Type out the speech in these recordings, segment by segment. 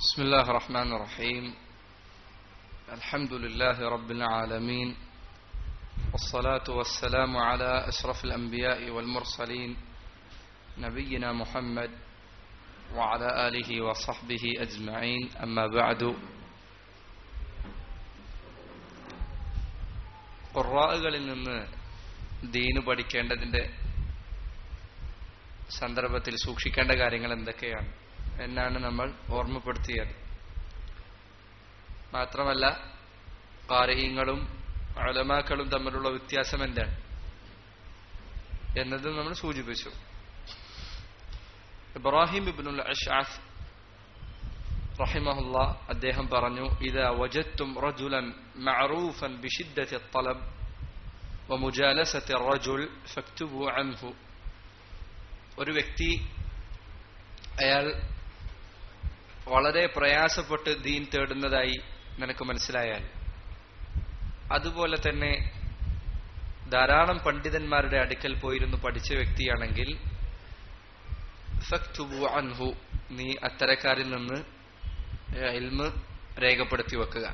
بسم الله الرحمن الرحيم الحمد لله رب العالمين والصلاة والسلام على أشرف الأنبياء والمرسلين نبينا محمد وعلى آله وصحبه أجمعين أما بعد ഖുറാകളിൽ നിന്ന് ദീന് പഠിക്കേണ്ടതിന്റെ സന്ദർഭത്തിൽ സൂക്ഷിക്കേണ്ട കാര്യങ്ങൾ എന്തൊക്കെയാണ് എന്നാണ് നമ്മൾ ഓർമ്മപ്പെടുത്തിയത് മാത്രമല്ല കാരഹീങ്ങളും അലമാക്കളും തമ്മിലുള്ള വ്യത്യാസം എന്താണ് എന്നത് നമ്മൾ സൂചിപ്പിച്ചു ഇബ്രാഹിം ഇബ്നുൽ അഷാഫ് റഹിമഹുല്ല അദ്ദേഹം പറഞ്ഞു ഇതാ വജത്തും റജുലൻ മഅറൂഫൻ ബിഷിദ്ദത്തി الطلب ومجالسة الرجل فاكتبوا عنه ഒരു വ്യക്തി അയാൾ വളരെ പ്രയാസപ്പെട്ട് ദീൻ തേടുന്നതായി നിനക്ക് മനസ്സിലായാൽ അതുപോലെ തന്നെ ധാരാളം പണ്ഡിതന്മാരുടെ അടുക്കൽ പോയിരുന്നു പഠിച്ച വ്യക്തിയാണെങ്കിൽ ഫക്തുബു അൻഹു നീ അത്തരക്കാരിൽ നിന്ന് ഇൽമ് രേഖപ്പെടുത്തി വെക്കുക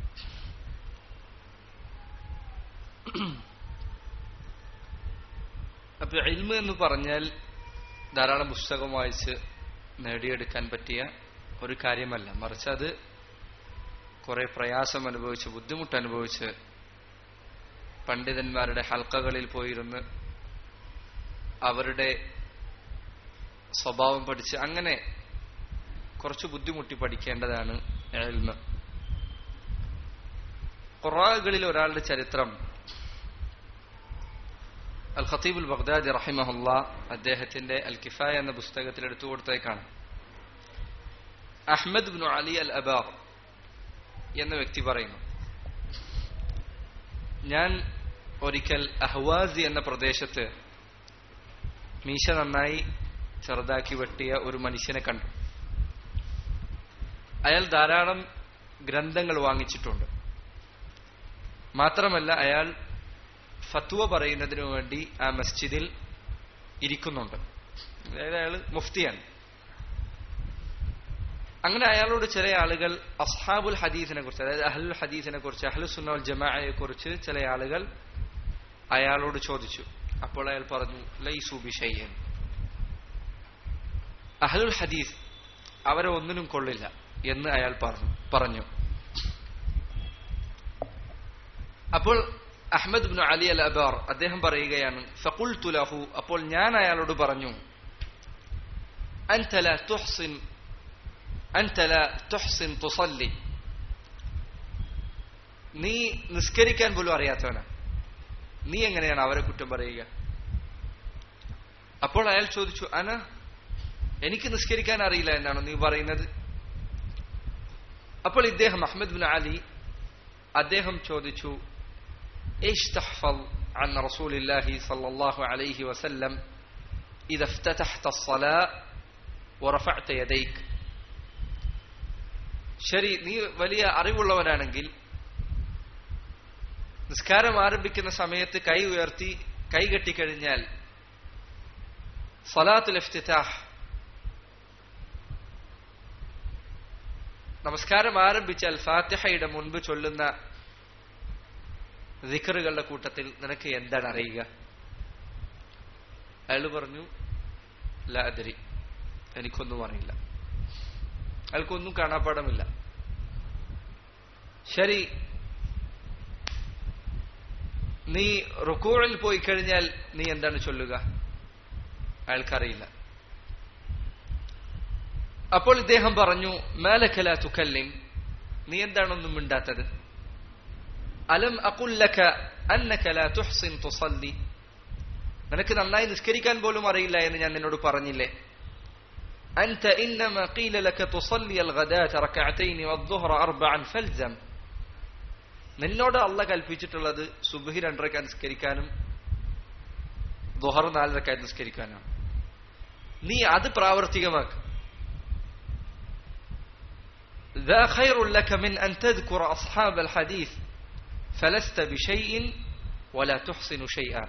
അപ്പൊ ഇൽമ് എന്ന് പറഞ്ഞാൽ ധാരാളം പുസ്തകം വായിച്ച് നേടിയെടുക്കാൻ പറ്റിയ ഒരു കാര്യമല്ല മറിച്ച് അത് കുറെ പ്രയാസം അനുഭവിച്ച് ബുദ്ധിമുട്ട് അനുഭവിച്ച് പണ്ഡിതന്മാരുടെ ഹൽക്കകളിൽ പോയിരുന്ന് അവരുടെ സ്വഭാവം പഠിച്ച് അങ്ങനെ കുറച്ച് ബുദ്ധിമുട്ടി പഠിക്കേണ്ടതാണ് എൽമ് ഖുറാകളിൽ ഒരാളുടെ ചരിത്രം അൽ ഖത്തീബുൽ ബഗ്ദാദി റഹിമഹുല്ല അദ്ദേഹത്തിന്റെ അൽ കിഫായ എന്ന പുസ്തകത്തിൽ എടുത്തു കൊടുത്തേക്കാണ് Ahmad bin Ali al Abbar എന്ന വ്യക്തി പറയുന്നു ഞാൻ ഒരിക്കൽ അഹ്വാസി എന്ന പ്രദേശത്ത് മീശ നന്നായി ചെറുതാക്കി വെട്ടിയ ഒരു മനുഷ്യനെ കണ്ടു അയാൾ ധാരാളം ഗ്രന്ഥങ്ങൾ വാങ്ങിച്ചിട്ടുണ്ട് മാത്രമല്ല അയാൾ ഫത്വ പറയുന്നതിനു വേണ്ടി ആ മസ്ജിദിൽ ഇരിക്കുന്നുണ്ട് അതായത് അയാൾ മുഫ്തിയാണ് അങ്ങനെ അയാളോട് ചില ആളുകൾ അസ്ഹാബുൽ ഹദീസിനെ കുറിച്ച് അതായത് അഹ്ലുൽ ഹദീസിനെ കുറിച്ച് അഹ്ലു സുന്നൽ ജമാഅയെ കുറിച്ച് ചില ആളുകൾ അയാളോട് ചോദിച്ചു അപ്പോൾ അയാൾ പറഞ്ഞു ലൈസു ബിഷയ്യൻ അഹ്ലുൽ ഹദീസ് അവരെ ഒന്നിനും കൊള്ളില്ല എന്ന് അയാൾ പറഞ്ഞു പറഞ്ഞു അപ്പോൾ Ahmad bin Ali al Abbar അദ്ദേഹം പറയുകയാണ് ഫക്കുൽ തുലഹു അപ്പോൾ ഞാൻ അയാളോട് പറഞ്ഞു അൻതല തുഹ്സിൻ അൻതല തുഹ്സിൻ തുസല്ലി നീ നിസ്കരിക്കാൻ പോലും അറിയാത്തവനാ നീ എങ്ങനെയാണ് അവരെ കുറ്റം പറയുക അപ്പോൾ അയാൾ ചോദിച്ചു അന എനിക്ക് നിസ്കരിക്കാൻ അറിയില്ല എന്നാണോ നീ പറയുന്നത് അപ്പോൾ ഇദ്ദേഹം അഹമ്മദ് ബിൻ അലി അദ്ദേഹം ചോദിച്ചു ايش تحفظ عن رسول الله صلى الله عليه وسلم اذا افتتحت الصلاه ورفعت يديك ശരി നീ വലിയ അറിവുള്ളവനാണെങ്കിൽ നിസ്കാരം ആരംഭിക്കുന്ന സമയത്ത് കൈ ഉയർത്തി കൈ കെട്ടിക്കഴിഞ്ഞാൽ സലാത്തുൽ ഇഫ്തിതാഹ് നമസ്കാരം ആരംഭിച്ചാൽ ഫാത്തിഹയുടെ മുൻപ് ചൊല്ലുന്ന ദിക്കറുകളുടെ കൂട്ടത്തിൽ നിനക്ക് എന്താണ് അറിയുക അയാൾ പറഞ്ഞു ലാദരി എനിക്കൊന്നും അറിയില്ല അയാൾക്കൊന്നും കാണാപ്പാടമില്ല ശരി നീ റുക്കൂഴിൽ പോയി കഴിഞ്ഞാൽ നീ എന്താണ് ചൊല്ലുക അയാൾക്കറിയില്ല അപ്പോൾ ഇദ്ദേഹം പറഞ്ഞു മേലക്കല തുക്കല്ലിൻ നീ എന്താണൊന്നും മിണ്ടാത്തത് അലം അകുല്ലക അന്നക ലാ തുഹ്സിൻ തുസല്ലി നിനക്ക് നന്നായി നിസ്കരിക്കാൻ പോലും അറിയില്ല എന്ന് ഞാൻ നിന്നോട് പറഞ്ഞില്ലേ أنت إنما قيل لك تصلي الغداة ركعتين والظهر أربعا فالزم നിന്നോട് അല്ല കൽപ്പിച്ചിട്ടുള്ളത് സുബഹി രണ്ടരക്കാൻ നിസ്കരിക്കാനും ദുഹർ നാലരക്കാൻ നിസ്കരിക്കാനാണ് നീ അത് പ്രാവർത്തികമാക്ക് ذا خير لك من أن تذكر أصحاب الحديث فلست بشيء ولا تحسن شيئا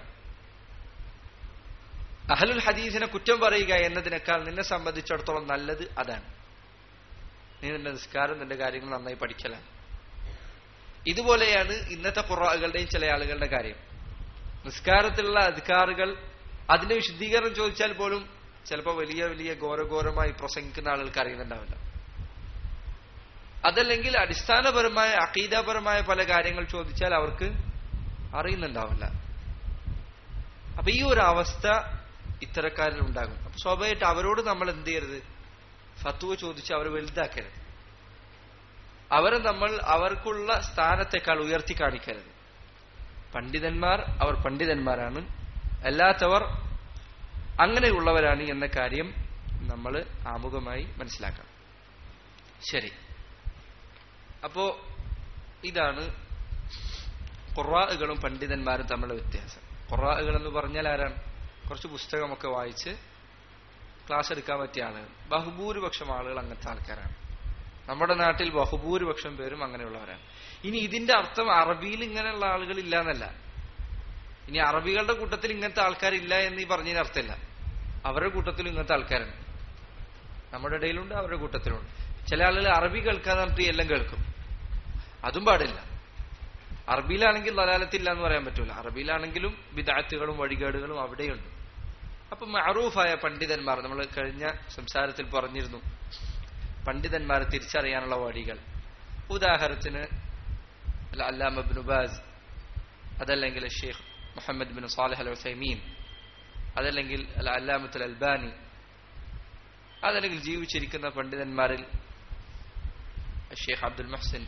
അഹലുൽ ഹദീസിനെ കുറ്റം പറയുക എന്നതിനേക്കാൾ നിന്നെ സംബന്ധിച്ചിടത്തോളം നല്ലത് അതാണ് നീ നിന്റെ നിസ്കാരം നിന്റെ കാര്യങ്ങൾ നന്നായി പഠിക്കലാണ് ഇതുപോലെയാണ് ഇന്നത്തെ ഖുറാകളുടെയും ചില ആളുകളുടെ കാര്യം നിസ്കാരത്തിലുള്ള അധികാറുകൾ അതിന്റെ വിശദീകരണം ചോദിച്ചാൽ പോലും ചിലപ്പോൾ വലിയ വലിയ ഘോരഘോരമായി പ്രസംഗിക്കുന്ന ആളുകൾക്ക് അറിയുന്നുണ്ടാവില്ല അതല്ലെങ്കിൽ അടിസ്ഥാനപരമായ അഖീദാപരമായ പല കാര്യങ്ങൾ ചോദിച്ചാൽ അവർക്ക് അറിയുന്നുണ്ടാവില്ല അപ്പൊ ഈ ഒരു അവസ്ഥ ഇത്തരക്കാരിൽ ഉണ്ടാകും അപ്പൊ സ്വാഭാവികമായിട്ട് അവരോട് നമ്മൾ എന്ത് ചെയ്യരുത് ഫത്തുവ ചോദിച്ച് അവരെ വലുതാക്കരുത് അവരെ നമ്മൾ അവർക്കുള്ള സ്ഥാനത്തെക്കാൾ ഉയർത്തി കാണിക്കരുത് പണ്ഡിതന്മാർ അവർ പണ്ഡിതന്മാരാണ് അല്ലാത്തവർ അങ്ങനെയുള്ളവരാണ് എന്ന കാര്യം നമ്മൾ ആമുഖമായി മനസ്സിലാക്കണം ശരി അപ്പോ ഇതാണ് ഖുറാഹുകളും പണ്ഡിതന്മാരും തമ്മിലുള്ള വ്യത്യാസം ഖുറാഹുകൾ എന്ന് പറഞ്ഞാൽ ആരാണ് കുറച്ച് പുസ്തകമൊക്കെ വായിച്ച് ക്ലാസ് എടുക്കാൻ പറ്റിയ ആളുകൾ ബഹുഭൂരിപക്ഷം ആളുകൾ അങ്ങനത്തെ ആൾക്കാരാണ് നമ്മുടെ നാട്ടിൽ ബഹുഭൂരിപക്ഷം പേരും അങ്ങനെയുള്ളവരാണ് ഇനി ഇതിന്റെ അർത്ഥം അറബിയിൽ ഇങ്ങനെയുള്ള ആളുകൾ ഇല്ല എന്നല്ല ഇനി അറബികളുടെ കൂട്ടത്തിൽ ഇങ്ങനത്തെ ആൾക്കാരില്ല എന്ന് ഈ പറഞ്ഞതിന് അർത്ഥമില്ല അവരുടെ കൂട്ടത്തിലും ഇങ്ങനത്തെ ആൾക്കാരുണ്ട് നമ്മുടെ ഇടയിലുണ്ട് അവരുടെ കൂട്ടത്തിലുണ്ട് ചില ആളുകൾ അറബി കേൾക്കാന്ന് പറഞ്ഞിട്ട് എല്ലാം കേൾക്കും അതും പാടില്ല അറബിയിലാണെങ്കിൽ ലലാലത്തില്ല എന്ന് പറയാൻ പറ്റൂല അറബിയിലാണെങ്കിലും വിദാത്തുകളും വഴികേടുകളും അവിടെയുണ്ട് അപ്പൊ മഅറൂഫായ പണ്ഡിതന്മാർ നമ്മൾ കഴിഞ്ഞ സംസാരത്തിൽ പറഞ്ഞിരുന്നു പണ്ഡിതന്മാരെ തിരിച്ചറിയാനുള്ള വഴികൾ ഉദാഹരണത്തിന് അല്ലാമ ബിൻ ഉബാസ് അതല്ലെങ്കിൽ Sheikh Muhammad bin Salih al Uthaymeen അതല്ലെങ്കിൽ അൽ അല്ലാമത്തുൽ അൽബാനി അതല്ലെങ്കിൽ ജീവിച്ചിരിക്കുന്ന പണ്ഡിതന്മാരിൽ ഷെയ്ഖ് അബ്ദുൽ മഹ്സിൻ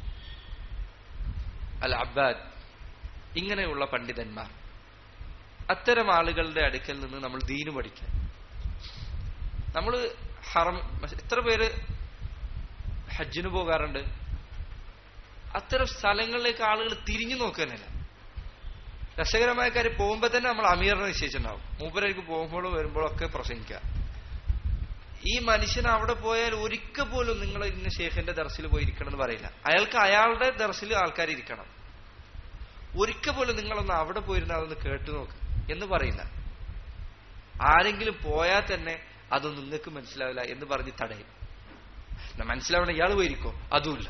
അൽ അബ്ബാദ് ഇങ്ങനെയുള്ള പണ്ഡിതന്മാർ അത്തരം ആളുകളുടെ അടുക്കൽ നിന്ന് നമ്മൾ ദീനു പഠിക്കാൻ നമ്മൾ ഹറം എത്ര പേര് ഹജ്ജിന് പോകാറുണ്ട് അത്തരം സ്ഥലങ്ങളിലേക്ക് ആളുകൾ തിരിഞ്ഞു നോക്കാനില്ല രസകരമായ കാര്യം പോകുമ്പോൾ തന്നെ നമ്മൾ അമീറിനെ നിശ്ചയിച്ചിട്ടുണ്ടാവും മൂപ്പരേക്ക് പോകുമ്പോഴും വരുമ്പോഴും ഒക്കെ പ്രസംഗിക്കുക ഈ മനുഷ്യൻ അവിടെ പോയാൽ ഒരിക്കൽ പോലും നിങ്ങൾ ഇന്ന ഷേഖിന്റെ ദർശിൽ പോയി ഇരിക്കണം എന്ന് പറയില്ല അയാൾക്ക് അയാളുടെ ദർശിൽ ആൾക്കാർ ഇരിക്കണം ഒരിക്കൽ പോലും നിങ്ങളൊന്ന് അവിടെ പോയിരുന്ന അതൊന്ന് കേട്ടു നോക്ക് എന്ന് പറയില്ല ആരെങ്കിലും പോയാൽ തന്നെ അതൊന്നും നിങ്ങൾക്ക് മനസ്സിലാവില്ല എന്ന് പറഞ്ഞ് തടയും മനസ്സിലാവണം ഇയാൾ പോയിരിക്കോ അതുമില്ല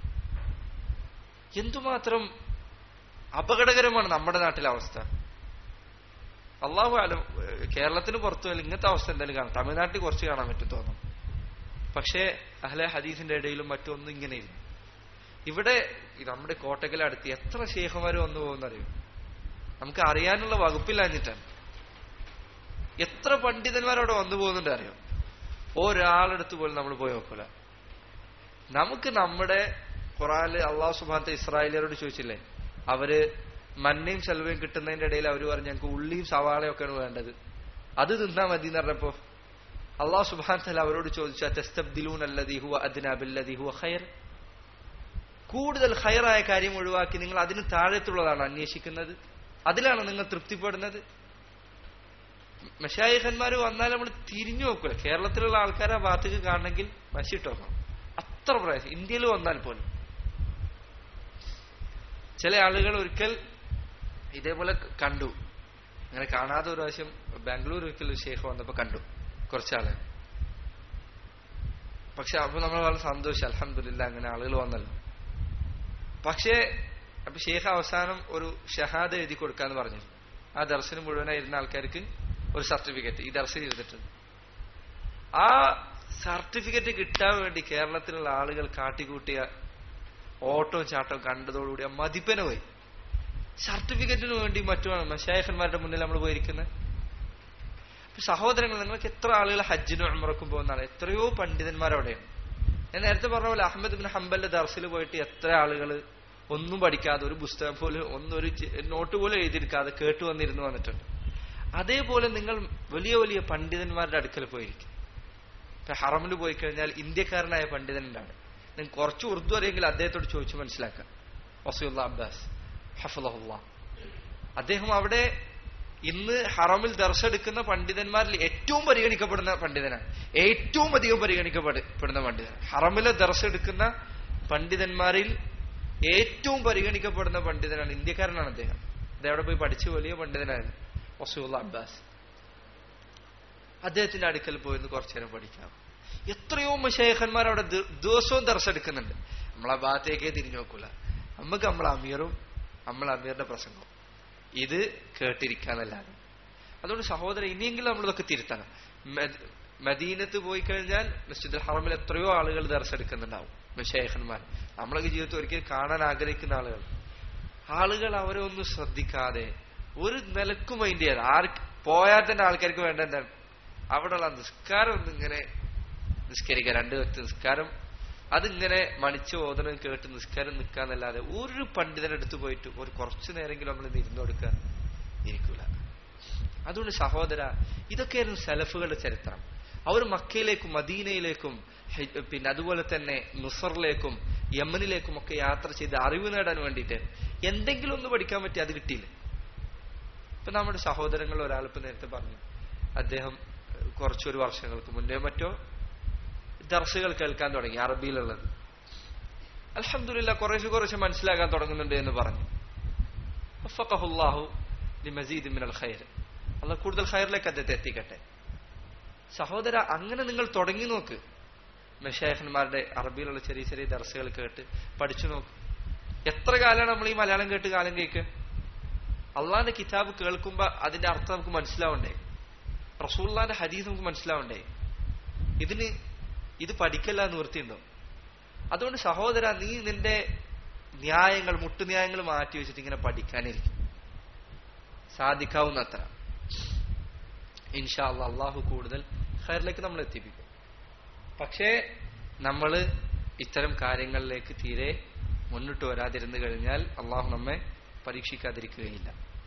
എന്തുമാത്രം അപകടകരമാണ് നമ്മുടെ നാട്ടിലെ അവസ്ഥ അള്ളാഹു ആലം കേരളത്തിന് പുറത്തു പോയാൽ ഇങ്ങനത്തെ അവസ്ഥ എന്തായാലും കാണാം തമിഴ്നാട്ടിൽ കുറച്ച് കാണാൻ പറ്റും തോന്നും പക്ഷേ അഹ്ലെ ഹദീസിന്റെ ഇടയിലും മറ്റൊന്നും ഇങ്ങനെയില്ല ഇവിടെ നമ്മുടെ കോട്ടക്കലടുത്ത് എത്ര ശേഖമാര് വന്നു പോകുന്നറിയോ നമുക്ക് അറിയാനുള്ള വകുപ്പില്ലാഞ്ഞിട്ടാണ് എത്ര പണ്ഡിതന്മാരവിടെ വന്നു പോകുന്നുണ്ട് അറിയോ ഒരാളെടുത്ത് പോലും നമ്മൾ പോയി നോക്കൂല നമുക്ക് നമ്മുടെ ഖുറാനില് അള്ളാഹു സുബാനത്തെ ഇസ്രായേലിയരോട് ചോദിച്ചില്ലേ അവര് മന്നയും ചെലവയും കിട്ടുന്നതിന്റെ ഇടയിൽ അവർ പറഞ്ഞു ഞങ്ങൾക്ക് ഉള്ളിയും സവാളയും ഒക്കെയാണ് വേണ്ടത് അത് തിന്നാ മതി എന്ന് പറഞ്ഞപ്പോ അള്ളാഹു സുബാൻ തല അവരോട് ചോദിച്ചു തെസ്തബ്ദിലൂൻ അല്ലദി ഹുവ അദ്നാബില്ലദി ഹുവ ഖൈർ കൂടുതൽ ഹയറായ കാര്യം ഒഴിവാക്കി നിങ്ങൾ അതിന് താഴത്തുള്ളതാണ് അന്വേഷിക്കുന്നത് അതിലാണ് നിങ്ങൾ തൃപ്തിപ്പെടുന്നത് മഷായിഖന്മാർ വന്നാൽ നമ്മൾ തിരിഞ്ഞു നോക്കൂല കേരളത്തിലുള്ള ആൾക്കാരെ ആ ഭാഗത്തേക്ക് കാണണമെങ്കിൽ മഷിട്ട് നോക്കണം അത്ര പ്രയാസം ഇന്ത്യയിൽ വന്നാൽ പോലും ചില ആളുകൾ ഒരിക്കൽ ഇതേപോലെ കണ്ടു അങ്ങനെ കാണാതെ ഒരു പ്രാവശ്യം ബാംഗ്ലൂർ ഒരിക്കൽ ഒരു ഷേഖ് വന്നപ്പോ കണ്ടു കുറച്ചാള് പക്ഷെ അപ്പൊ നമ്മൾ വളരെ സന്തോഷം അലഹമില്ല അങ്ങനെ ആളുകൾ വന്നല്ലോ പക്ഷേ അപ്പൊ ഷേഖ് അവസാനം ഒരു ഷഹാദ എഴുതി കൊടുക്കാന്ന് പറഞ്ഞു ആ ദർശനം മുഴുവനായിരുന്ന ആൾക്കാർക്ക് ഒരു സർട്ടിഫിക്കറ്റ് ഈ ദർശനം ഇരുന്നിട്ടുണ്ട് ആ സർട്ടിഫിക്കറ്റ് കിട്ടാൻ വേണ്ടി കേരളത്തിലുള്ള ആളുകൾ കാട്ടിക്കൂട്ടിയ ഓട്ടവും ചാട്ടവും കണ്ടതോടുകൂടി ആ മതിപ്പന പോയി സർട്ടിഫിക്കറ്റിന് വേണ്ടി മറ്റുമാണ് മഷായഖന്മാരുടെ മുന്നിൽ നമ്മൾ പോയിരിക്കുന്നത് സഹോദരങ്ങൾ നിങ്ങൾക്ക് എത്ര ആളുകൾ ഹജ്ജിനും അമറക്കും പോകുന്നതാണ് എത്രയോ പണ്ഡിതന്മാർ അവിടെയാണ് ഞാൻ നേരത്തെ പറഞ്ഞ പോലെ അഹമ്മദ് ബിൻ ഹംബലിന്റെ ദർസിൽ പോയിട്ട് എത്ര ആളുകൾ ഒന്നും പഠിക്കാതെ ഒരു പുസ്തകം പോലും ഒന്നും ഒരു നോട്ട് പോലും എഴുതിയെടുക്കാതെ കേട്ടു വന്നിരുന്നു വന്നിട്ടുണ്ട് അതേപോലെ നിങ്ങൾ വലിയ വലിയ പണ്ഡിതന്മാരുടെ അടുക്കൽ പോയിരിക്കും ഇപ്പൊ ഹറമിൽ പോയി കഴിഞ്ഞാൽ ഇന്ത്യക്കാരനായ പണ്ഡിതനുണ്ടാണ് നിങ്ങൾക്ക് കുറച്ച് ഉറുദു അറിയെങ്കിൽ അദ്ദേഹത്തോട് ചോദിച്ചു മനസ്സിലാക്കാം വസീല്ല അബ്ബാസ് ഹഫുല്ല അദ്ദേഹം അവിടെ ഇന്ന് ഹറമിൽ ദർശെടുക്കുന്ന പണ്ഡിതന്മാരിൽ ഏറ്റവും പരിഗണിക്കപ്പെടുന്ന പണ്ഡിതനാണ് ഏറ്റവും അധികം പരിഗണിക്കപ്പെടുന്ന പണ്ഡിതൻ ഹറമിലെ ദർശെടുക്കുന്ന പണ്ഡിതന്മാരിൽ ഏറ്റവും പരിഗണിക്കപ്പെടുന്ന പണ്ഡിതനാണ് ഇന്ത്യക്കാരനാണ് അദ്ദേഹം ഇതവിടെ പോയി പഠിച്ചു വലിയ പണ്ഡിതനായിരുന്നു വസൂല്ല അബ്ബാസ് അദ്ദേഹത്തിന്റെ അടുക്കൽ പോയിന്ന് കുറച്ചു നേരം പഠിക്കാം എത്രയോ മഷേഖന്മാർ അവിടെ ദി- ദിവസവും ദർശെടുക്കുന്നുണ്ട് നമ്മളെ ഭാഗത്തേക്കേ തിരിഞ്ഞു നോക്കൂല നമുക്ക് നമ്മളെ അമീറും നമ്മളെ അമീറിന്റെ പ്രസംഗവും ഇത് കേട്ടിരിക്കാന്നല്ലാതെ അതുകൊണ്ട് സഹോദരൻ ഇനിയെങ്കിലും നമ്മളിതൊക്കെ തിരുത്തണം മദ്- മദീനത്ത് പോയി കഴിഞ്ഞാൽ മസ്ജിദുൽ ഹറമിൽ എത്രയോ ആളുകൾ ദർശെടുക്കുന്നുണ്ടാവും ഷേഖന്മാർ നമ്മളൊക്കെ ജീവിതത്തിൽ ഒരിക്കലും കാണാൻ ആഗ്രഹിക്കുന്ന ആളുകൾ ആളുകൾ അവരെ ഒന്നും ശ്രദ്ധിക്കാതെ ഒരു നിലക്കും മൈൻഡ് ചെയ്യാതെ ആർക്ക് പോയാൽ തന്നെ ആൾക്കാർക്ക് വേണ്ട എന്താണ് അവിടെയുള്ള നിസ്കാരം ഒന്നും ഇങ്ങനെ നിസ്കരിക്കുക രണ്ട് വ്യക്തി നിസ്കാരം അതിങ്ങനെ മണിച്ച് ഓതണം കേട്ട് നിസ്കാരം നിൽക്കാന്നല്ലാതെ ഒരു പണ്ഡിതന്റെ അടുത്ത് പോയിട്ട് ഒരു കുറച്ചു നേരെങ്കിലും നമ്മൾ ഇരുന്നു കൊടുക്കുക ഇരിക്കൂല അതുകൊണ്ട് സഹോദര ഇതൊക്കെയായിരുന്നു സലഫുകളുടെ ചരിത്രം അവർ മക്കയിലേക്കും മദീനയിലേക്കും ഹെ- പിന്നെ അതുപോലെ തന്നെ നുസറിലേക്കും യമനിലേക്കും ഒക്കെ യാത്ര ചെയ്ത് അറിവ് നേടാൻ വേണ്ടിയിട്ട് എന്തെങ്കിലും ഒന്ന് പഠിക്കാൻ പറ്റി അത് കിട്ടിയില്ല ഇപ്പൊ നമ്മുടെ സഹോദരങ്ങൾ ഒരാൾ ഇപ്പൊ നേരത്തെ പറഞ്ഞു അദ്ദേഹം ഏഹ്, കുറച്ചൊരു വർഷങ്ങൾക്ക് മുന്നേ മറ്റോ ദർസുകൾ കേൾക്കാൻ തുടങ്ങി അറബിയിലുള്ളത് അലഹമില്ല കുറേശ്ശെ കുറേശ്ശെ മനസ്സിലാക്കാൻ തുടങ്ങുന്നുണ്ട് എന്ന് പറഞ്ഞു വഫഖഹുല്ലാഹു ലിമസീദ് മിനൽ ഖൈർ അല്ല കൂടുതൽ ഖൈറിലേക്ക് അദ്ദേഹത്തെ എത്തിക്കട്ടെ സഹോദര അങ്ങനെ നിങ്ങൾ തുടങ്ങി നോക്ക് മെഷേഖന്മാരുടെ അറബിയിലുള്ള ചെറിയ ചെറിയ ദർസുകൾ കേട്ട് പഠിച്ചു നോക്ക് എത്ര കാലമാണ് നമ്മൾ ഈ മലയാളം കേട്ട് കാലം കേൾക്കുക അള്ളാന്റെ കിതാബ് കേൾക്കുമ്പോ അതിന്റെ അർത്ഥം നമുക്ക് മനസ്സിലാവണ്ടേ റസൂള്ളാന്റെ ഹദീസ് നമുക്ക് മനസ്സിലാവണ്ടേ ഇതിന് ഇത് പഠിക്കല്ല നിവൃത്തിയുണ്ടോ അതുകൊണ്ട് സഹോദര നീ നിന്റെ ന്യായങ്ങൾ മുട്ടുന്യായങ്ങൾ മാറ്റി വെച്ചിട്ട് ഇങ്ങനെ പഠിക്കാനിരിക്കും സാധിക്കാവുന്നത്ര ഇൻഷാ അള്ളാ അള്ളാഹു കൂടുതൽ ഖൈറിലേക്ക് നമ്മൾ എത്തിപ്പിക്കും പക്ഷേ നമ്മൾ ഇത്തരം കാര്യങ്ങളിലേക്ക് തീരെ മുന്നിട്ട് വരാതിരുന്നു കഴിഞ്ഞാൽ അള്ളാഹു നമ്മെ പരീക്ഷിക്കാതിരിക്കുകയില്ല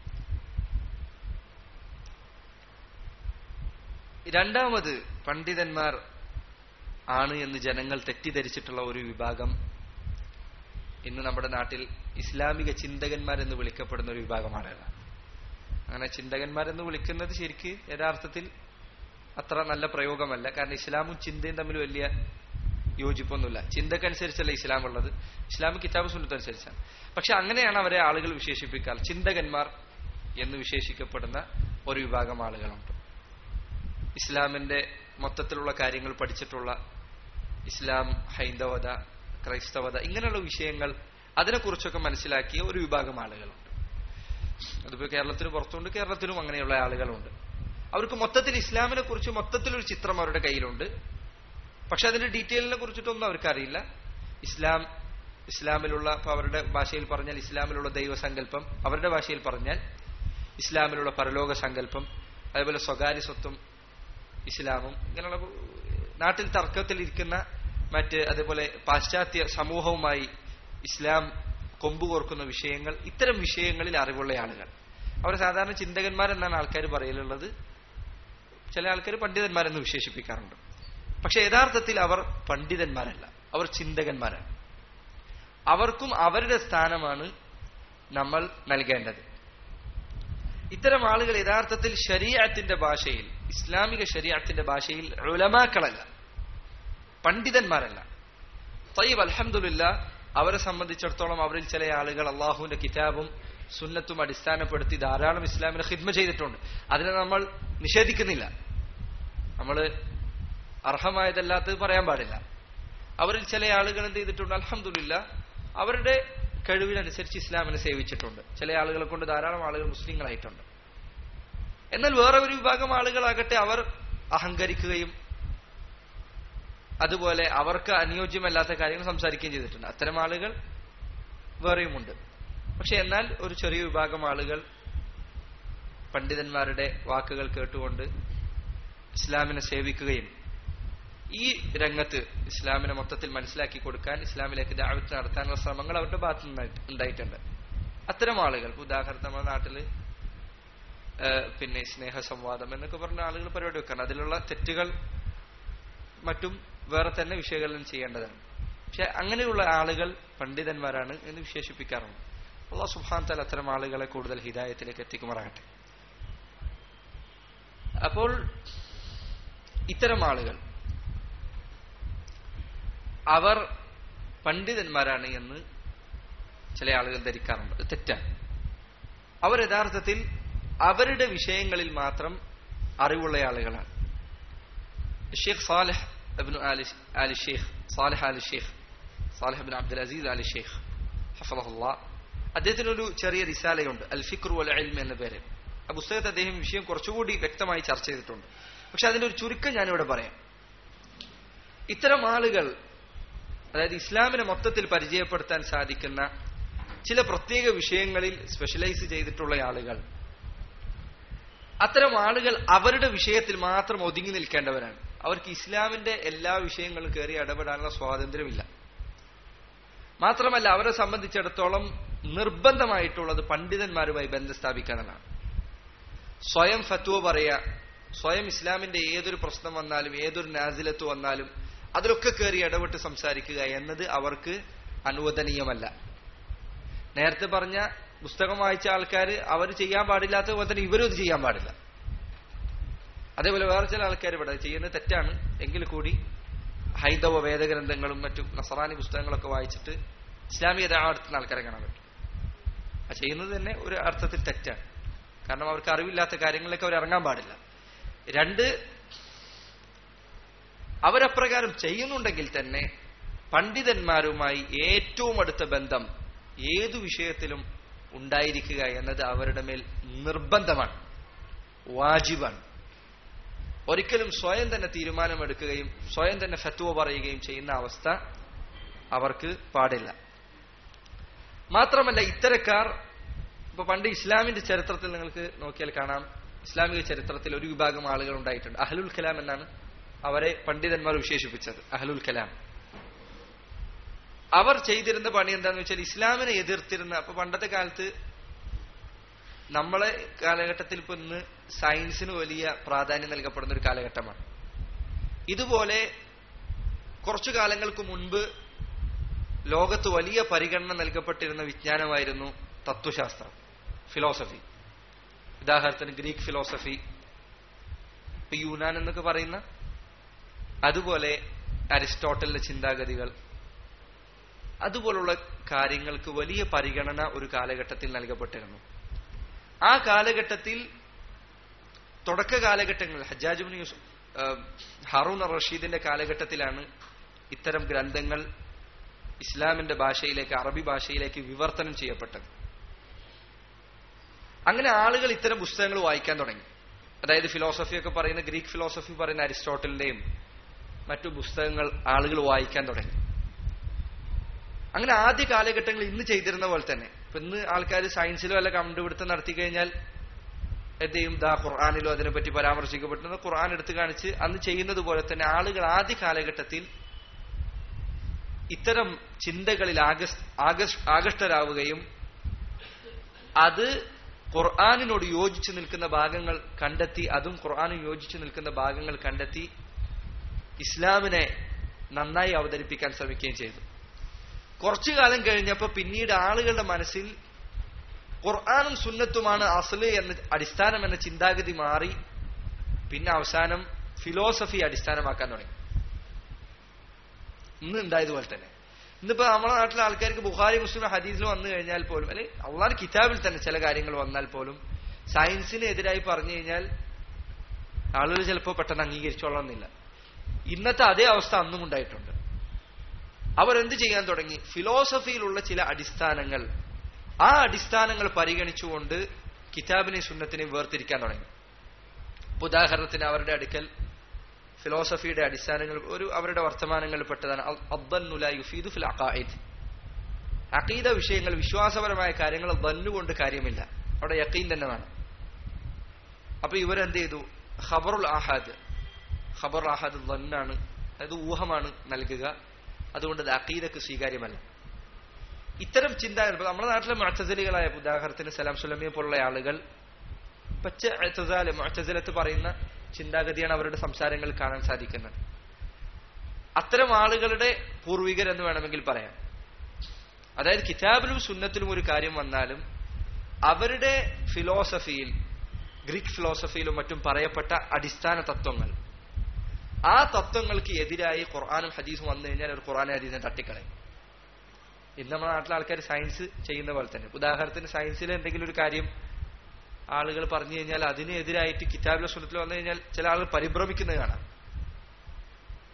രണ്ടാമത് പണ്ഡിതന്മാർ ആണ് എന്ന് ജനങ്ങൾ തെറ്റിദ്ധരിച്ചിട്ടുള്ള ഒരു വിഭാഗം ഇന്ന് നമ്മുടെ നാട്ടിൽ ഇസ്ലാമിക ചിന്തകന്മാരെന്ന് വിളിക്കപ്പെടുന്ന ഒരു വിഭാഗം ആളുകളാണ് അങ്ങനെ ചിന്തകന്മാരെന്ന് വിളിക്കുന്നത് ശരിക്ക് യഥാർത്ഥത്തിൽ അത്ര നല്ല പ്രയോഗമല്ല കാരണം ഇസ്ലാമും ചിന്തയും തമ്മിൽ വലിയ യോജിപ്പൊന്നുമില്ല ചിന്തക്കനുസരിച്ചല്ല ഇസ്ലാം ഉള്ളത് ഇസ്ലാമിക് കിതാബ് സുന്നത്തനുസരിച്ചാണ് പക്ഷെ അങ്ങനെയാണ് അവരെ ആളുകൾ വിശേഷിപ്പിക്കാറ് ചിന്തകന്മാർ എന്ന് വിശേഷിക്കപ്പെടുന്ന ഒരു വിഭാഗം ആളുകളുണ്ട് ഇസ്ലാമിന്റെ മൊത്തത്തിലുള്ള കാര്യങ്ങൾ പഠിച്ചിട്ടുള്ള ഇസ്ലാം ഹൈന്ദവത ക്രൈസ്തവത ഇങ്ങനെയുള്ള വിഷയങ്ങൾ അതിനെക്കുറിച്ചൊക്കെ മനസ്സിലാക്കിയ ഒരു വിഭാഗം ആളുകളുണ്ട് അതിപ്പോ കേരളത്തിന് പുറത്തുണ്ട് കേരളത്തിലും അങ്ങനെയുള്ള ആളുകളുണ്ട് അവർക്ക് മൊത്തത്തിൽ ഇസ്ലാമിനെ കുറിച്ച് മൊത്തത്തിലൊരു ചിത്രം അവരുടെ കയ്യിലുണ്ട് പക്ഷെ അതിന്റെ ഡീറ്റെയിലിനെ കുറിച്ചിട്ടൊന്നും അവർക്കറിയില്ല ഇസ്ലാം ഇസ്ലാമിലുള്ള ഇപ്പൊ അവരുടെ ഭാഷയിൽ പറഞ്ഞാൽ ഇസ്ലാമിലുള്ള ദൈവസങ്കല്പം അവരുടെ ഭാഷയിൽ പറഞ്ഞാൽ ഇസ്ലാമിലുള്ള പരലോക സങ്കല്പം അതേപോലെ സ്വകാര്യ സ്വത്തും ഇസ്ലാമും ഇങ്ങനെയുള്ള നാട്ടിൽ തർക്കത്തിലിരിക്കുന്ന മറ്റ് അതേപോലെ പാശ്ചാത്യ സമൂഹവുമായി ഇസ്ലാം കൊമ്പുകോർക്കുന്ന വിഷയങ്ങൾ ഇത്തരം വിഷയങ്ങളിൽ അറിവുള്ള ആളുകൾ അവർ സാധാരണ ചിന്തകന്മാരെന്നാണ് ആൾക്കാർ പറയലുള്ളത് ചില ആൾക്കാർ പണ്ഡിതന്മാരെന്ന് വിശേഷിപ്പിക്കാറുണ്ട് പക്ഷെ യഥാർത്ഥത്തിൽ അവർ പണ്ഡിതന്മാരല്ല അവർ ചിന്തകന്മാരാണ് അവർക്കും അവരുടെ സ്ഥാനമാണ് നമ്മൾ നൽകേണ്ടത് ഇത്തരം ആളുകൾ യഥാർത്ഥത്തിൽ ശരീഅത്തിന്റെ ഭാഷയിൽ ഇസ്ലാമിക ശരീഅത്തിന്റെ ഭാഷയിൽ ഉലമാക്കളല്ല പണ്ഡിതന്മാരല്ല തയ്യബ് അൽഹംദുലില്ല അവരെ സംബന്ധിച്ചിടത്തോളം അവരിൽ ചില ആളുകൾ അള്ളാഹുവിന്റെ കിതാബും സുന്നത്തും അടിസ്ഥാനപ്പെടുത്തി ധാരാളം ഇസ്ലാമിനെ ഹിദ്മ ചെയ്തിട്ടുണ്ട് അതിനെ നമ്മൾ നിഷേധിക്കുന്നില്ല നമ്മൾ അർഹമായതല്ലാത്തത് പറയാൻ പാടില്ല അവരിൽ ചില ആളുകൾ എന്ത് ചെയ്തിട്ടുണ്ട് അൽഹംദുലില്ല അവരുടെ കഴിവിനനുസരിച്ച് ഇസ്ലാമിനെ സേവിച്ചിട്ടുണ്ട് ചില ആളുകളെ കൊണ്ട് ധാരാളം ആളുകൾ മുസ്ലിങ്ങളായിട്ടുണ്ട് എന്നാൽ വേറെ ഒരു വിഭാഗം ആളുകളാകട്ടെ അവർ അഹങ്കരിക്കുകയും അതുപോലെ അവർക്ക് അനുയോജ്യമല്ലാത്ത കാര്യങ്ങൾ സംസാരിക്കുകയും ചെയ്തിട്ടുണ്ട് അത്തരം ആളുകൾ വേറെയുമുണ്ട് പക്ഷെ എന്നാൽ ഒരു ചെറിയ വിഭാഗം ആളുകൾ പണ്ഡിതന്മാരുടെ വാക്കുകൾ കേട്ടുകൊണ്ട് ഇസ്ലാമിനെ സേവിക്കുകയും ഈ രംഗത്ത് ഇസ്ലാമിനെ മൊത്തത്തിൽ മനസ്സിലാക്കി കൊടുക്കാൻ ഇസ്ലാമിലേക്ക് ദാവത്ത് നടത്താനുള്ള ശ്രമങ്ങൾ അവരുടെ ഭാഗത്തു നിന്ന് ഉണ്ടായിട്ടുണ്ട് അത്തരം ആളുകൾ ഉദാഹരണം നമ്മുടെ നാട്ടില് ഏഹ് പിന്നെ സ്നേഹ സംവാദം എന്നൊക്കെ പറഞ്ഞ ആളുകൾ പരിപാടി വെക്കാണ് അതിലുള്ള തെറ്റുകൾ മറ്റും വേറെ തന്നെ വിശകലനം ചെയ്യേണ്ടതാണ് പക്ഷെ അങ്ങനെയുള്ള ആളുകൾ പണ്ഡിതന്മാരാണ് എന്ന് വിശേഷിപ്പിക്കാറുണ്ട് അള്ളാഹ് സുഹാൻ തല അത്തരം ആളുകളെ കൂടുതൽ ഹിദായത്തിലേക്ക് എത്തിക്കുമാറാകട്ടെ അപ്പോൾ ഇത്തരം ആളുകൾ അവർ പണ്ഡിതന്മാരാണ് എന്ന് ചില ആളുകൾ ധരിക്കാറുണ്ട് അത് തെറ്റാണ് അവർ യഥാർത്ഥത്തിൽ അവരുടെ വിഷയങ്ങളിൽ മാത്രം അറിവുള്ള ആളുകളാണ് Sheikh Salih ibn Al Al Sheikh Salih Al Sheikh Salih bin Abdul Aziz Al Sheikh ഹഫറഹുല്ല അദ്ദേഹത്തിന് ഒരു ചെറിയ റിസാലയുണ്ട് അൽ ഫിക്രു അൽ ഇൽം എന്ന പേര് ആ പുസ്തകത്തെ അദ്ദേഹം വിഷയം കുറച്ചുകൂടി വ്യക്തമായി ചർച്ച ചെയ്തിട്ടുണ്ട് പക്ഷെ അതിന്റെ ഒരു ചുരുക്കം ഞാനിവിടെ പറയാം ഇത്തരം ആളുകൾ അതായത് ഇസ്ലാമിനെ മൊത്തത്തിൽ പരിചയപ്പെടുത്താൻ സാധിക്കുന്ന ചില പ്രത്യേക വിഷയങ്ങളിൽ സ്പെഷ്യലൈസ് ചെയ്തിട്ടുള്ള ആളുകൾ അത്തരം ആളുകൾ അവരുടെ വിഷയത്തിൽ മാത്രം ഒതുങ്ങി നിൽക്കേണ്ടവരാണ് അവർക്ക് ഇസ്ലാമിന്റെ എല്ലാ വിഷയങ്ങളും കയറി ഇടപെടാനുള്ള സ്വാതന്ത്ര്യമില്ല മാത്രമല്ല അവരെ സംബന്ധിച്ചിടത്തോളം നിർബന്ധമായിട്ടുള്ളത് പണ്ഡിതന്മാരുമായി ബന്ധം സ്ഥാപിക്കാനാണ് സ്വയം ഫത്വ പറയുക സ്വയം ഇസ്ലാമിന്റെ ഏതൊരു പ്രശ്നം വന്നാലും ഏതൊരു നാസിലത്ത് വന്നാലും അതിലൊക്കെ കയറി ഇടപെട്ട് സംസാരിക്കുക എന്നത് അവർക്ക് അനുവദനീയമല്ല നേരത്തെ പറഞ്ഞ പുസ്തകം വായിച്ച ആൾക്കാർ അവർ ചെയ്യാൻ പാടില്ലാത്ത പോലെ തന്നെ ഇവരും ഇത് ചെയ്യാൻ പാടില്ല അതേപോലെ വേറെ ചില ആൾക്കാർ ഇവിടെ ചെയ്യുന്നത് തെറ്റാണ് എങ്കിൽ കൂടി ഹൈന്ദവ വേദഗ്രന്ഥങ്ങളും മറ്റും നസറാനി പുസ്തകങ്ങളൊക്കെ വായിച്ചിട്ട് ഇസ്ലാമിക നടത്തുന്ന ആൾക്കാരെ കാണാൻ പറ്റും ആ ചെയ്യുന്നത് തന്നെ ഒരു അർത്ഥത്തിൽ തെറ്റാണ് കാരണം അവർക്ക് അറിവില്ലാത്ത കാര്യങ്ങളിലേക്ക് അവർ ഇറങ്ങാൻ പാടില്ല രണ്ട് അവരപ്രകാരം ചെയ്യുന്നുണ്ടെങ്കിൽ തന്നെ പണ്ഡിതന്മാരുമായി ഏറ്റവും അടുത്ത ബന്ധം ഏതു വിഷയത്തിലും ഉണ്ടായിരിക്കുക എന്നത് അവരുടെ മേൽ നിർബന്ധമാണ് വാജിബാണ് ഒരിക്കലും സ്വയം തന്നെ തീരുമാനമെടുക്കുകയും സ്വയം തന്നെ ഫത്വ പറയുകയും ചെയ്യുന്ന അവസ്ഥ അവർക്ക് പാടില്ല മാത്രമല്ല ഇത്തരക്കാർ ഇപ്പൊ പണ്ട് ഇസ്ലാമിന്റെ ചരിത്രത്തിൽ നിങ്ങൾക്ക് നോക്കിയാൽ കാണാം ഇസ്ലാമിക ചരിത്രത്തിൽ ഒരു വിഭാഗം ആളുകൾ ഉണ്ടായിട്ടുണ്ട് അഹലുൽ കലാം എന്നാണ് അവരെ പണ്ഡിതന്മാർ വിശേഷിപ്പിച്ചത് അഹലുൽ കലാം അവർ ചെയ്തിരുന്ന പണി എന്താന്ന് വെച്ചാൽ ഇസ്ലാമിനെ എതിർത്തിരുന്ന അപ്പൊ പണ്ടത്തെ കാലത്ത് നമ്മളെ കാലഘട്ടത്തിൽ ഇപ്പൊ ഇന്ന് സയൻസിന് വലിയ പ്രാധാന്യം നൽകപ്പെടുന്ന ഒരു കാലഘട്ടമാണ് ഇതുപോലെ കുറച്ചു കാലങ്ങൾക്ക് മുൻപ് ലോകത്ത് വലിയ പരിഗണന നൽകപ്പെട്ടിരുന്ന വിജ്ഞാനമായിരുന്നു തത്വശാസ്ത്രം ഫിലോസഫി ഉദാഹരണത്തിന് ഗ്രീക്ക് ഫിലോസഫി ഇപ്പൊ യൂനാൻ എന്നൊക്കെ പറയുന്ന അതുപോലെ അരിസ്റ്റോട്ടലിന്റെ ചിന്താഗതികൾ അതുപോലുള്ള കാര്യങ്ങൾക്ക് വലിയ പരിഗണന ഒരു കാലഘട്ടത്തിൽ നൽകപ്പെട്ടിരുന്നു ആ കാലഘട്ടത്തിൽ തുടക്ക കാലഘട്ടങ്ങളിൽ ഹജ്ജാജുബിൻ യൂസുഫ് ഹറൂൺ റഷീദിന്റെ കാലഘട്ടത്തിലാണ് ഇത്തരം ഗ്രന്ഥങ്ങൾ ഇസ്ലാമിന്റെ ഭാഷയിലേക്ക് അറബി ഭാഷയിലേക്ക് വിവർത്തനം ചെയ്യപ്പെട്ടത് അങ്ങനെ ആളുകൾ ഇത്തരം പുസ്തകങ്ങൾ വായിക്കാൻ തുടങ്ങി അതായത് ഫിലോസഫി ഒക്കെ പറയുന്ന ഗ്രീക്ക് ഫിലോസഫി പറയുന്ന അരിസ്റ്റോട്ടലിന്റെയും മറ്റു പുസ്തകങ്ങൾ ആളുകൾ വായിക്കാൻ തുടങ്ങി അങ്ങനെ ആദ്യ കാലഘട്ടങ്ങളിൽ ഇന്ന് ചെയ്തിരുന്ന പോലെ തന്നെ ഇപ്പൊ ഇന്ന് ആൾക്കാർ സയൻസിലോ അല്ല കണ്ടുപിടുത്തം നടത്തി കഴിഞ്ഞാൽ എന്ത് ചെയ്യും ദാ ഖുർആാനിലോ അതിനെപ്പറ്റി പരാമർശിക്കപ്പെട്ടുന്നത് ഖുർആൻ എടുത്തു കാണിച്ച് അന്ന് ചെയ്യുന്നത് പോലെ തന്നെ ആളുകൾ ആദ്യ കാലഘട്ടത്തിൽ ഇത്തരം ചിന്തകളിൽ ആകഷ്ടരാവുകയും അത് ഖുർആാനിനോട് യോജിച്ചു നിൽക്കുന്ന ഭാഗങ്ങൾ കണ്ടെത്തി അതും ഖുർആാനും യോജിച്ചു നിൽക്കുന്ന ഭാഗങ്ങൾ കണ്ടെത്തി ഇസ്ലാമിനെ നന്നായി അവതരിപ്പിക്കാൻ ശ്രമിക്കുകയും ചെയ്തു കുറച്ചു കാലം കഴിഞ്ഞപ്പോൾ പിന്നീട് ആളുകളുടെ മനസ്സിൽ ഖുർആാനും സുന്നത്തുമാണ് അസല് എന്ന അടിസ്ഥാനം എന്ന ചിന്താഗതി മാറി പിന്നെ അവസാനം ഫിലോസഫി അടിസ്ഥാനമാക്കാൻ തുടങ്ങി ഇന്ന് ഉണ്ടായതുപോലെ തന്നെ ഇന്നിപ്പോ നമ്മുടെ നാട്ടിലെ ആൾക്കാർക്ക് ബുഖാരി മുസ്ലിം ഹദീസിൽ വന്നു കഴിഞ്ഞാൽ പോലും അല്ലെ അള്ളാഹ് കിതാബിൽ തന്നെ ചില കാര്യങ്ങൾ വന്നാൽ പോലും സയൻസിന് എതിരായി പറഞ്ഞു കഴിഞ്ഞാൽ ആളുകൾ ചിലപ്പോൾ പെട്ടെന്ന് അംഗീകരിച്ചോളണമെന്നില്ല ഇന്നത്തെ അതേ അവസ്ഥ അന്നും ഉണ്ടായിട്ടുണ്ട് അവരെന്ത് ചെയ്യാൻ തുടങ്ങി ഫിലോസഫിയിലുള്ള ചില അടിസ്ഥാനങ്ങൾ ആ അടിസ്ഥാനങ്ങൾ പരിഗണിച്ചുകൊണ്ട് കിതാബിനെ സുന്നത്തിനെ വേർതിരിക്കാൻ തുടങ്ങി ഉദാഹരണത്തിന് അവരുടെ അടുക്കൽ ഫിലോസഫിയുടെ അടിസ്ഥാനങ്ങൾ ഒരു അവരുടെ വർത്തമാനങ്ങളിൽ പെട്ടതാണ് യുഫീദു ഫിൽ അഖായിദ് അഖീദ വിഷയങ്ങൾ വിശ്വാസപരമായ കാര്യങ്ങൾ ദന്നുകൊണ്ട് കാര്യമില്ല അവിടെ യക്കീൻ തന്നെ വേണം അപ്പൊ ഇവരെന്ത് ചെയ്തു ഖബറുൽ ആഹാദ് ഖബർ ആഹാദ് ദന്നാണ് അതായത് ഊഹമാണ് നൽകുക അതുകൊണ്ട് അത് അഖീദക്ക് സ്വീകാര്യമല്ല ഇത്തരം ചിന്താഗതി ഇപ്പൊ നമ്മുടെ നാട്ടിലെ മഴത്തസലികളായ ഉദാഹരണത്തിന് സലാം സുലമിയെ പോലുള്ള ആളുകൾ പച്ച എഴുത്തസാല് മഴത്തസലത്ത് പറയുന്ന ചിന്താഗതിയാണ് അവരുടെ സംസാരങ്ങളിൽ കാണാൻ സാധിക്കുന്നത് അത്തരം ആളുകളുടെ പൂർവികരെന്ന് വേണമെങ്കിൽ പറയാം അതായത് കിതാബിലും സുന്നത്തിലും ഒരു കാര്യം വന്നാലും അവരുടെ ഫിലോസഫിയിൽ ഗ്രീക്ക് ഫിലോസഫിയിലും മറ്റും പറയപ്പെട്ട അടിസ്ഥാന തത്വങ്ങൾ ആ തത്വങ്ങൾക്ക് എതിരായി ഖുർആാനും ഹദീസും വന്നു കഴിഞ്ഞാൽ ഒരു ഖുർആാനും ഹദീസിനെ തട്ടിക്കളയും ഇന്ന് നമ്മുടെ നാട്ടിലെ ആൾക്കാർ സയൻസ് ചെയ്യുന്ന പോലെ തന്നെ ഉദാഹരണത്തിന് സയൻസിൽ എന്തെങ്കിലും ഒരു കാര്യം ആളുകൾ പറഞ്ഞു കഴിഞ്ഞാൽ അതിനെതിരായിട്ട് കിതാബിലെ സുന്നത്തിൽ വന്നു കഴിഞ്ഞാൽ ചില ആളുകൾ പരിഭ്രമിക്കുന്നത് കാണാം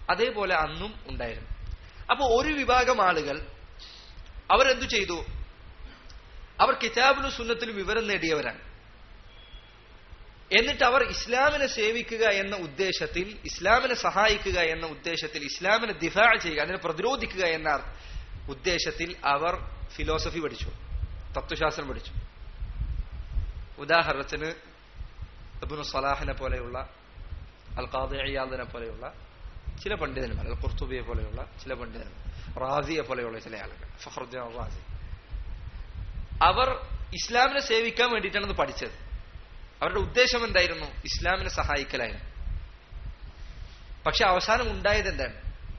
അതേപോലെ അന്നും ഉണ്ടായിരുന്നു അപ്പൊ ഒരു വിഭാഗം ആളുകൾ അവരെന്തു ചെയ്തു അവർ കിതാബിലും സുന്നത്തിലും വിവരം നേടിയവരാണ് എന്നിട്ട് അവർ ഇസ്ലാമിനെ സേവിക്കുക എന്ന ഉദ്ദേശത്തിൽ ഇസ്ലാമിനെ സഹായിക്കുക എന്ന ഉദ്ദേശത്തിൽ ഇസ്ലാമിനെ ദിഫാ ചെയ്യുക അതിനെ പ്രതിരോധിക്കുക എന്ന ഉദ്ദേശത്തിൽ അവർ ഫിലോസഫി പഠിച്ചു തത്വശാസ്ത്രം പഠിച്ചു ഉദാഹരണത്തിന് അബുനു സലാഹിനെ പോലെയുള്ള അൽ ഖാദി അയ്യാദിനെ പോലെയുള്ള ചില പണ്ഡിതന്മാർ അൽ ഖുർത്തുബിയെ പോലെയുള്ള ചില പണ്ഡിതന്മാർ റാസിയെ പോലെയുള്ള ചില ആളുകൾ ഫഹറുദ്ദീൻ റാസി അവർ ഇസ്ലാമിനെ സേവിക്കാൻ വേണ്ടിയിട്ടാണ് ഇത് പഠിച്ചത് അവരുടെ ഉദ്ദേശം എന്തായിരുന്നു ഇസ്ലാമിനെ സഹായിക്കലായിരുന്നു പക്ഷെ അവസാനം ഉണ്ടായത് എന്താണ്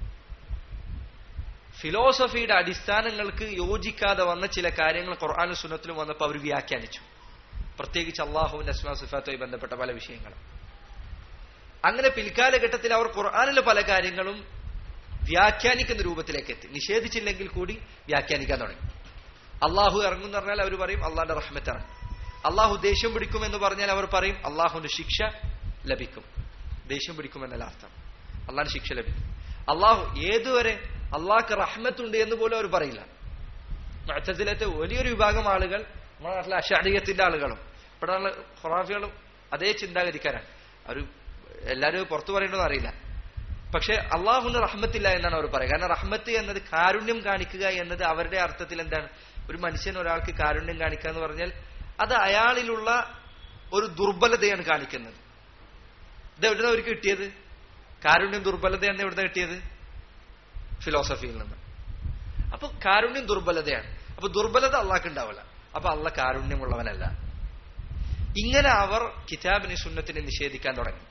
ഫിലോസഫിയുടെ അടിസ്ഥാനങ്ങൾക്ക് യോജിക്കാതെ വന്ന ചില കാര്യങ്ങൾ ഖുർആാനും സുന്നത്തിലും വന്നപ്പോൾ അവർ വ്യാഖ്യാനിച്ചു പ്രത്യേകിച്ച് അള്ളാഹുവിന്റെ അസ്മാ സിഫാത്തുമായി ബന്ധപ്പെട്ട പല വിഷയങ്ങളും അങ്ങനെ പിൽക്കാലഘട്ടത്തിൽ അവർ ഖുർആാനിലെ പല കാര്യങ്ങളും വ്യാഖ്യാനിക്കുന്ന രൂപത്തിലേക്ക് എത്തി നിഷേധിച്ചില്ലെങ്കിൽ കൂടി വ്യാഖ്യാനിക്കാൻ തുടങ്ങി അള്ളാഹു ഇറങ്ങും എന്ന് പറഞ്ഞാൽ അവർ പറയും അള്ളാന്റെ റഹ്മത്ത് ഇറങ്ങും അള്ളാഹു ദേഷ്യം പിടിക്കും എന്ന് പറഞ്ഞാൽ അവർ പറയും അള്ളാഹുവിന്റെ ശിക്ഷ ലഭിക്കും ദേഷ്യം പിടിക്കും എന്നല്ല അർത്ഥം അള്ളാഹിന്റെ ശിക്ഷ ലഭിക്കും അള്ളാഹു ഏതുവരെ അള്ളാഹ്ക്ക് റഹ്മത്തുണ്ട് എന്ന് പോലും അവർ പറയില്ല മറ്റത്തിലത്തെ വലിയൊരു വിഭാഗം ആളുകൾ നമ്മുടെ നാട്ടിലെ അഷാഡിയത്തിന്റെ ആളുകളും ഇവിടെ ഖുറാഫികളും അതേ ചിന്താഗതിക്കാരാണ് അവർ എല്ലാവരും പുറത്തു പറയണമെന്ന് അറിയില്ല പക്ഷെ അള്ളാഹുവിന് റഹ്മത്തില്ല എന്നാണ് അവർ പറയുക കാരണം റഹ്മത്ത് എന്നത് കാരുണ്യം കാണിക്കുക എന്നത് അവരുടെ അർത്ഥത്തിൽ എന്താണ് ഒരു മനുഷ്യൻ ഒരാൾക്ക് കാരുണ്യം കാണിക്കുക എന്ന് പറഞ്ഞാൽ അത് അയാളിലുള്ള ഒരു ദുർബലതയാണ് കാണിക്കുന്നത് ഇത് എവിടുന്ന അവർക്ക് കിട്ടിയത് കാരുണ്യം ദുർബലതയാണ് എവിടുന്ന കിട്ടിയത് ഫിലോസഫിയിൽ നിന്ന് അപ്പൊ കാരുണ്യം ദുർബലതയാണ് അപ്പൊ ദുർബലത അള്ളാഹ്ക്ക് ഉണ്ടാവില്ല അപ്പൊ അള്ള കാരുണ്യമുള്ളവനല്ല ഇങ്ങനെ അവർ കിതാബിനെ സുന്നത്തിനെ നിഷേധിക്കാൻ തുടങ്ങി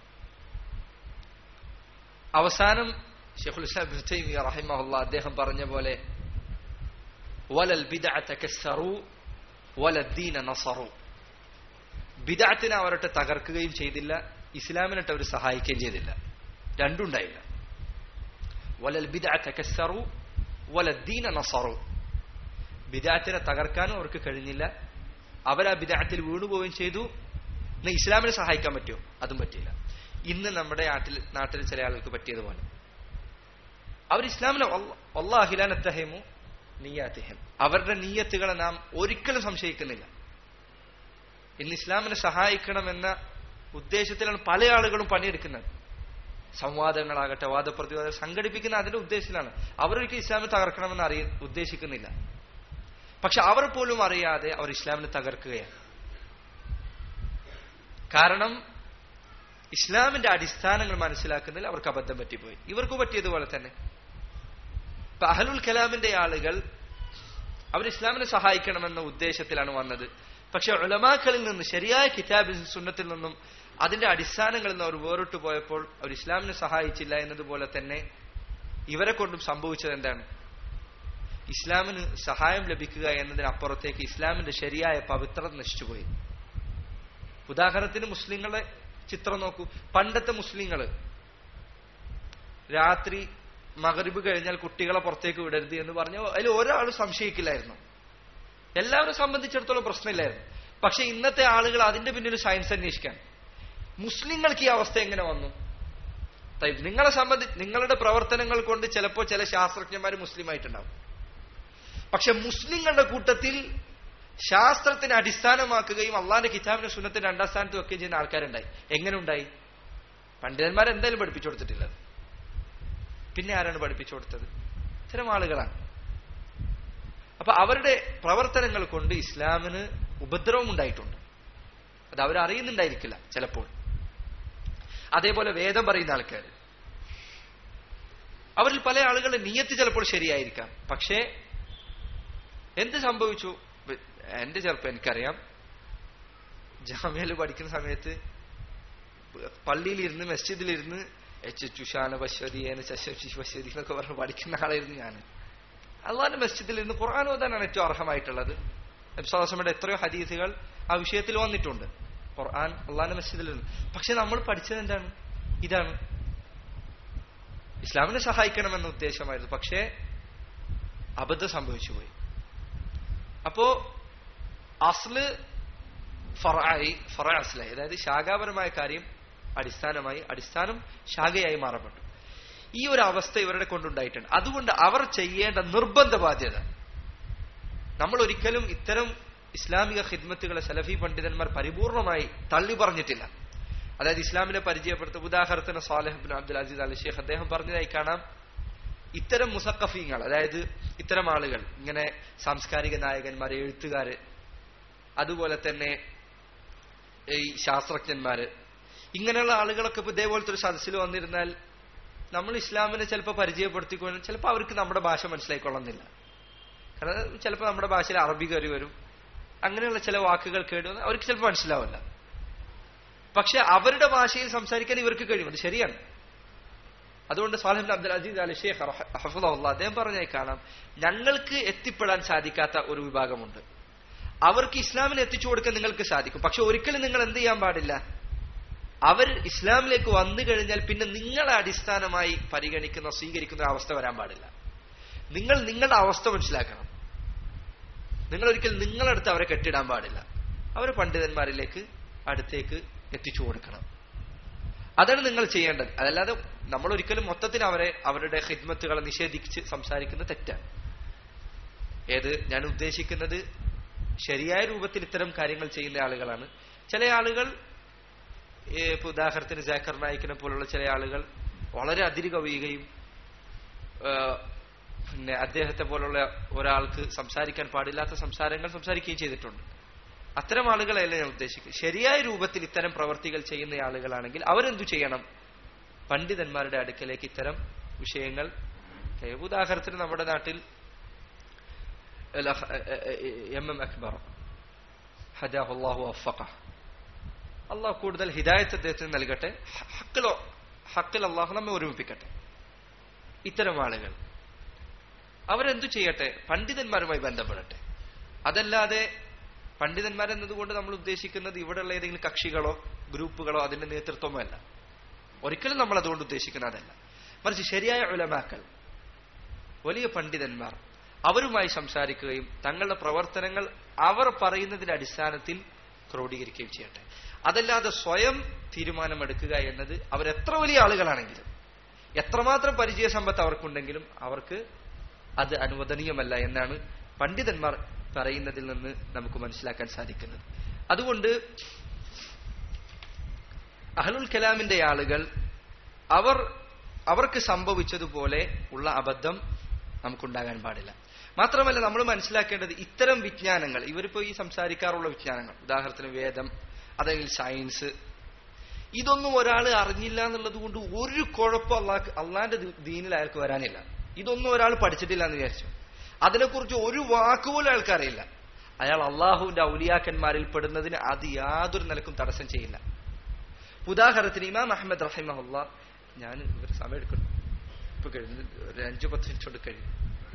അവസാനം ഷെഖുൽ ഇസ്ലാം റഹിമഹുല്ല അദ്ദേഹം പറഞ്ഞ പോലെ വലൽ ബിദഅതകസ്സറു വലദ്ദീന നസറു ബിദഅത്തിനെ അവരൊട്ട് തകർക്കുകയും ചെയ്തില്ല ഇസ്ലാമിനിട്ട് അവർ സഹായിക്കുകയും ചെയ്തില്ല രണ്ടുണ്ടായില്ല വലൽ ബിദഅതകസ്സറു വലദ്ദീന നസറു ബിദഅത്തിനെ തകർക്കാനും അവർക്ക് കഴിഞ്ഞില്ല അവർ ആ ബിദഅത്തിൽ വീണുപോവുകയും ചെയ്തു ഇന്ന് ഇസ്ലാമിനെ സഹായിക്കാൻ പറ്റുമോ അതും പറ്റിയില്ല ഇന്ന് നമ്മുടെ നാട്ടിൽ നാട്ടിൽ ചില ആളുകൾക്ക് പറ്റിയതുപോലെ അവർ ഇസ്ലാമിനെ അള്ളാഹിലാനത്തഹമു നീയാത്തിഹം അവരുടെ നീയത്തുകളെ നാം ഒരിക്കലും സംശയിക്കുന്നില്ല ഇന്ന് ഇസ്ലാമിനെ സഹായിക്കണമെന്ന ഉദ്ദേശത്തിലാണ് പല ആളുകളും പണിയെടുക്കുന്നത് സംവാദങ്ങളാകട്ടെ വാദപ്രതിവാദം സംഘടിപ്പിക്കുന്ന അതിന്റെ ഉദ്ദേശത്തിലാണ് അവരൊരിക്കലും ഇസ്ലാമിനെ തകർക്കണമെന്ന് അറിയ ഉദ്ദേശിക്കുന്നില്ല പക്ഷെ അവർ പോലും അറിയാതെ അവർ ഇസ്ലാമിനെ തകർക്കുകയാണ് കാരണം ഇസ്ലാമിന്റെ അടിസ്ഥാനങ്ങൾ മനസ്സിലാക്കുന്നതിൽ അവർക്ക് അബദ്ധം പറ്റിപ്പോയി ഇവർക്ക് പറ്റിയതുപോലെ തന്നെ ഇപ്പൊ അഹലുൽ കലാമിന്റെ ആളുകൾ അവർ ഇസ്ലാമിനെ സഹായിക്കണമെന്ന ഉദ്ദേശത്തിലാണ് വന്നത് പക്ഷെ ഉലമാക്കളിൽ നിന്ന് ശരിയായ കിതാബിൽ സുന്നത്തിൽ നിന്നും അതിന്റെ അടിസ്ഥാനങ്ങളിൽ നിന്ന് അവർ വേറിട്ട് പോയപ്പോൾ അവർ ഇസ്ലാമിനെ സഹായിച്ചില്ല എന്നതുപോലെ തന്നെ ഇവരെ കൊണ്ടും സംഭവിച്ചത് എന്താണ് ഇസ്ലാമിന് സഹായം ലഭിക്കുക എന്നതിനപ്പുറത്തേക്ക് ഇസ്ലാമിന്റെ ശരിയായ പവിത്രത നശിച്ചുപോയി ഉദാഹരണത്തിന് മുസ്ലിങ്ങളുടെ ചിത്രം നോക്കൂ പണ്ടത്തെ മുസ്ലിങ്ങള് രാത്രി മകരിബ് കഴിഞ്ഞാൽ കുട്ടികളെ പുറത്തേക്ക് വിടരുത് എന്ന് പറഞ്ഞു അതിൽ ഒരാളും സംശയിക്കില്ലായിരുന്നു എല്ലാവരും സംബന്ധിച്ചിടത്തോളം പ്രശ്നമില്ലായിരുന്നു പക്ഷെ ഇന്നത്തെ ആളുകൾ അതിന്റെ പിന്നിൽ സയൻസ് അന്വേഷിക്കാൻ മുസ്ലിങ്ങൾക്ക് ഈ അവസ്ഥ എങ്ങനെ വന്നു നിങ്ങളെ സംബന്ധിച്ച് നിങ്ങളുടെ പ്രവർത്തനങ്ങൾ കൊണ്ട് ചിലപ്പോൾ ചില ശാസ്ത്രജ്ഞന്മാർ മുസ്ലിം ആയിട്ടുണ്ടാവും പക്ഷെ മുസ്ലിങ്ങളുടെ കൂട്ടത്തിൽ ശാസ്ത്രത്തിനെ അടിസ്ഥാനമാക്കുകയും അള്ളാന്റെ കിതാബിന്റെ സുന്നത്തിന് രണ്ടാം സ്ഥാനത്ത് വെക്കുകയും ചെയ്യുന്ന ആൾക്കാരുണ്ടായി എങ്ങനെ ഉണ്ടായി പണ്ഡിതന്മാർ എന്തായാലും പഠിപ്പിച്ചു കൊടുത്തിട്ടില്ല പിന്നെ ആരാണ് പഠിപ്പിച്ചു കൊടുത്തത് ഇത്തരം ആളുകളാണ് അപ്പൊ അവരുടെ പ്രവർത്തനങ്ങൾ കൊണ്ട് ഇസ്ലാമിന് ഉപദ്രവം ഉണ്ടായിട്ടുണ്ട് അത് അവരറിയുന്നുണ്ടായിരിക്കില്ല ചിലപ്പോൾ അതേപോലെ വേദം പറയുന്ന ആൾക്കാർ അവരിൽ പല ആളുകളുടെ നീയത്ത് ചിലപ്പോൾ ശരിയായിരിക്കാം പക്ഷേ എന്ത് സംഭവിച്ചു എന്റെ ചെറുപ്പം എനിക്കറിയാം ജാമ്യയിൽ പഠിക്കുന്ന സമയത്ത് പള്ളിയിലിരുന്ന് മസ്ജിദിലിരുന്ന് എച്ച് ചുഷാന പശ്വതിയേന ശശി പശ്വതി എന്നൊക്കെ പറഞ്ഞ് പഠിക്കുന്ന ആളായിരുന്നു ഞാൻ അള്ളാന്റെ മസ്ജിദിലിരുന്ന് ഖുർആൻ ഓതാനാണ് ഏറ്റവും അർഹമായിട്ടുള്ളത് നബ്സാസമയുടെ എത്രയോ ഹദീസുകൾ ആ വിഷയത്തിൽ വന്നിട്ടുണ്ട് ഖുർആൻ അള്ളാന്റെ മസ്ജിദിലിരുന്ന് പക്ഷെ നമ്മൾ പഠിച്ചത് എന്താണ് ഇതാണ് ഇസ്ലാമിനെ സഹായിക്കണമെന്ന ഉദ്ദേശമായിരുന്നു പക്ഷേ അബദ്ധം സംഭവിച്ചു പോയി അപ്പോ അസ്ല് ഫറായി ഫറ അസ്ലായി അതായത് ശാഖാപരമായ കാര്യം അടിസ്ഥാനമായി അടിസ്ഥാനം ശാഖയായി മാറപ്പെട്ടു ഈ ഒരു അവസ്ഥ ഇവരുടെ കൊണ്ടുണ്ടായിട്ടുണ്ട് അതുകൊണ്ട് അവർ ചെയ്യേണ്ട നിർബന്ധ ബാധ്യത നമ്മൾ ഒരിക്കലും ഇത്തരം ഇസ്ലാമിക ഖിദ്മത്തുകളെ സലഫി പണ്ഡിതന്മാർ പരിപൂർണമായി തള്ളി പറഞ്ഞിട്ടില്ല അതായത് ഇസ്ലാമിനെ പരിചയപ്പെടുത്തുന്ന ഉദാഹരണത്തിന് Salih bin Abdul Aziz Al Sheikh അദ്ദേഹം പറഞ്ഞതായി കാണാം ഇത്തരം മുസക്കഫീങ്ങൾ അതായത് ഇത്തരം ആളുകൾ ഇങ്ങനെ സാംസ്കാരിക നായകന്മാർ എഴുത്തുകാര് അതുപോലെ തന്നെ ഈ ശാസ്ത്രജ്ഞന്മാര് ഇങ്ങനെയുള്ള ആളുകളൊക്കെ ഇപ്പൊ ഇതേപോലത്തെ ഒരു സദസ്സിൽ വന്നിരുന്നാൽ നമ്മൾ ഇസ്ലാമിനെ ചിലപ്പോൾ പരിചയപ്പെടുത്തിക്കൊണ്ട് ചിലപ്പോൾ അവർക്ക് നമ്മുടെ ഭാഷ മനസ്സിലായിക്കൊള്ളുന്നില്ല കാരണം ചിലപ്പോൾ നമ്മുടെ ഭാഷയിൽ അറബി കയറി വരും അങ്ങനെയുള്ള ചില വാക്കുകൾ കേട്ടു അവർക്ക് ചിലപ്പോൾ മനസ്സിലാവില്ല പക്ഷെ അവരുടെ ഭാഷയിൽ സംസാരിക്കാൻ ഇവർക്ക് കഴിയും അത് ശരിയാണ് അതുകൊണ്ട് Salih Abdul Aziz Al Sheikh ഹഫുദുള്ള അദ്ദേഹം പറഞ്ഞായി കാണാം ഞങ്ങൾക്ക് എത്തിപ്പെടാൻ സാധിക്കാത്ത ഒരു വിഭാഗമുണ്ട് അവർക്ക് ഇസ്ലാമിനെ എത്തിച്ചു കൊടുക്കാൻ നിങ്ങൾക്ക് സാധിക്കും പക്ഷെ ഒരിക്കലും നിങ്ങൾ എന്ത് ചെയ്യാൻ പാടില്ല അവർ ഇസ്ലാമിലേക്ക് വന്നു കഴിഞ്ഞാൽ പിന്നെ നിങ്ങളെ അടിസ്ഥാനമായി പരിഗണിക്കുന്ന സ്വീകരിക്കുന്ന അവസ്ഥ വരാൻ പാടില്ല നിങ്ങൾ നിങ്ങളുടെ അവസ്ഥ മനസ്സിലാക്കണം നിങ്ങൾ ഒരിക്കൽ നിങ്ങളടുത്ത് അവരെ കെട്ടിടാൻ പാടില്ല അവരെ പണ്ഡിതന്മാരിലേക്ക് അടുത്തേക്ക് എത്തിച്ചു കൊടുക്കണം അതാണ് നിങ്ങൾ ചെയ്യേണ്ടത് അതല്ലാതെ നമ്മൾ ഒരിക്കലും മൊത്തത്തിൽ അവരെ അവരുടെ ഹിദ്മത്തുകളെ നിഷേധിച്ച് സംസാരിക്കുന്നത് തെറ്റാണ് ഏത് ഞാൻ ഉദ്ദേശിക്കുന്നത് ശരിയായ രൂപത്തിൽ ഇത്തരം കാര്യങ്ങൾ ചെയ്യുന്ന ആളുകളാണ് ചില ആളുകൾ ഇപ്പൊ ഉദാഹരണത്തിന് ജാക്കർ നായിക്കിനെ പോലുള്ള ചില ആളുകൾ വളരെ അതിര് കവിയുകയും പിന്നെ അദ്ദേഹത്തെ പോലുള്ള ഒരാൾക്ക് സംസാരിക്കാൻ പാടില്ലാത്ത സംസാരങ്ങൾ സംസാരിക്കുകയും ചെയ്തിട്ടുണ്ട് അത്തരം ആളുകളെയല്ല ഞാൻ ഉദ്ദേശിക്കുന്നത് ശരിയായ രൂപത്തിൽ ഇത്തരം പ്രവർത്തികൾ ചെയ്യുന്ന ആളുകളാണെങ്കിൽ അവരെന്തു ചെയ്യണം പണ്ഡിതന്മാരുടെ അടുക്കലേക്ക് ഇത്തരം വിഷയങ്ങൾ ഉദാഹരണത്തിന് നമ്മുടെ നാട്ടിൽ എം എം അക്ബർ ഹദാഹുല്ലാഹു അഫഖ അള്ളാഹു കൂടുതൽ ഹിദായത്ത് അദ്ദേഹത്തിന് നൽകട്ടെ ഹക്കിലോ ഹക്കിൽ അള്ളാഹു നമ്മെ ഒരുമിപ്പിക്കട്ടെ ഇത്തരം ആളുകൾ അവരെന്തു ചെയ്യട്ടെ പണ്ഡിതന്മാരുമായി ബന്ധപ്പെടട്ടെ അതല്ലാതെ പണ്ഡിതന്മാരെന്നതുകൊണ്ട് നമ്മൾ ഉദ്ദേശിക്കുന്നത് ഇവിടെയുള്ള ഏതെങ്കിലും കക്ഷികളോ ഗ്രൂപ്പുകളോ അതിന്റെ നേതൃത്വമോ അല്ല ഒരിക്കലും നമ്മൾ അതുകൊണ്ട് ഉദ്ദേശിക്കുന്ന അതല്ല മറിച്ച് ശരിയായ ഉലമാക്കൽ വലിയ പണ്ഡിതന്മാർ അവരുമായി സംസാരിക്കുകയും തങ്ങളുടെ പ്രവർത്തനങ്ങൾ അവർ പറയുന്നതിന്റെ അടിസ്ഥാനത്തിൽ ക്രോഡീകരിക്കുകയും ചെയ്യട്ടെ അതല്ലാതെ സ്വയം തീരുമാനമെടുക്കുക എന്നത് അവരെത്ര വലിയ ആളുകളാണെങ്കിലും എത്രമാത്രം പരിചയ സമ്പത്ത് അവർക്കുണ്ടെങ്കിലും അവർക്ക് അത് അനുവദനീയമല്ല എന്നാണ് പണ്ഡിതന്മാർ പറയുന്നതിൽ നിന്ന് നമുക്ക് മനസ്സിലാക്കാൻ സാധിക്കുന്നത് അതുകൊണ്ട് അഹ്ലുൽ കലാമിന്റെ ആളുകൾ അവർ അവർക്ക് സംഭവിച്ചതുപോലെ ഉള്ള അബദ്ധം നമുക്കുണ്ടാകാൻ പാടില്ല മാത്രമല്ല നമ്മൾ മനസ്സിലാക്കേണ്ടത് ഇത്തരം വിജ്ഞാനങ്ങൾ ഇവരിപ്പോ ഈ സംസാരിക്കാറുള്ള വിജ്ഞാനങ്ങൾ ഉദാഹരണത്തിന് വേദം അല്ലെങ്കിൽ സയൻസ് ഇതൊന്നും ഒരാൾ അറിഞ്ഞില്ല എന്നുള്ളത് കൊണ്ട് ഒരു കുഴപ്പം അള്ളാഹ് അള്ളാന്റെ ദീനിൽ അയാൾക്ക് വരാനില്ല ഇതൊന്നും ഒരാൾ പഠിച്ചിട്ടില്ല എന്ന് വിചാരിച്ചു അതിനെക്കുറിച്ച് ഒരു വാക്കുപോലും അയാൾക്ക് അറിയില്ല അയാൾ അള്ളാഹുവിന്റെ ഔലിയാക്കന്മാരിൽ പെടുന്നതിന് അത് യാതൊരു നിലക്കും തടസ്സം ചെയ്യില്ല ഉദാഹരണത്തിന് ഇമാം അഹമ്മദ് റഹിമഹുല്ല ഞാൻ ഒരു സമയം എടുക്കുന്നു ഇപ്പൊ കഴിഞ്ഞു ഒരു അഞ്ചു പത്ത് മിനിറ്റ് കൊണ്ട് കഴിയും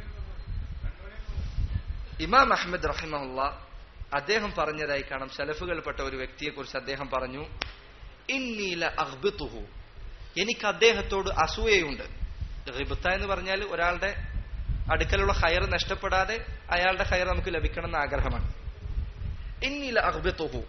ഇമാം അഹമ്മദ് റഹിമഹുല്ല അദ്ദേഹം പറഞ്ഞതായി കാണാം സലഫുകൾപ്പെട്ട ഒരു വ്യക്തിയെ കുറിച്ച് അദ്ദേഹം പറഞ്ഞു ഇന്നീല അഹ്ബിത്തുഹു എനിക്ക് അദ്ദേഹത്തോട് അസൂയയുണ്ട് റിബത്ത എന്ന് പറഞ്ഞാൽ ഒരാളുടെ അടുക്കലുള്ള ഹയർ നഷ്ടപ്പെടാതെ അയാളുടെ ഹയർ നമുക്ക് ലഭിക്കണം എന്ന ആഗ്രഹമാണ് ഇന്നീല അഹ്ബിത്തുഹു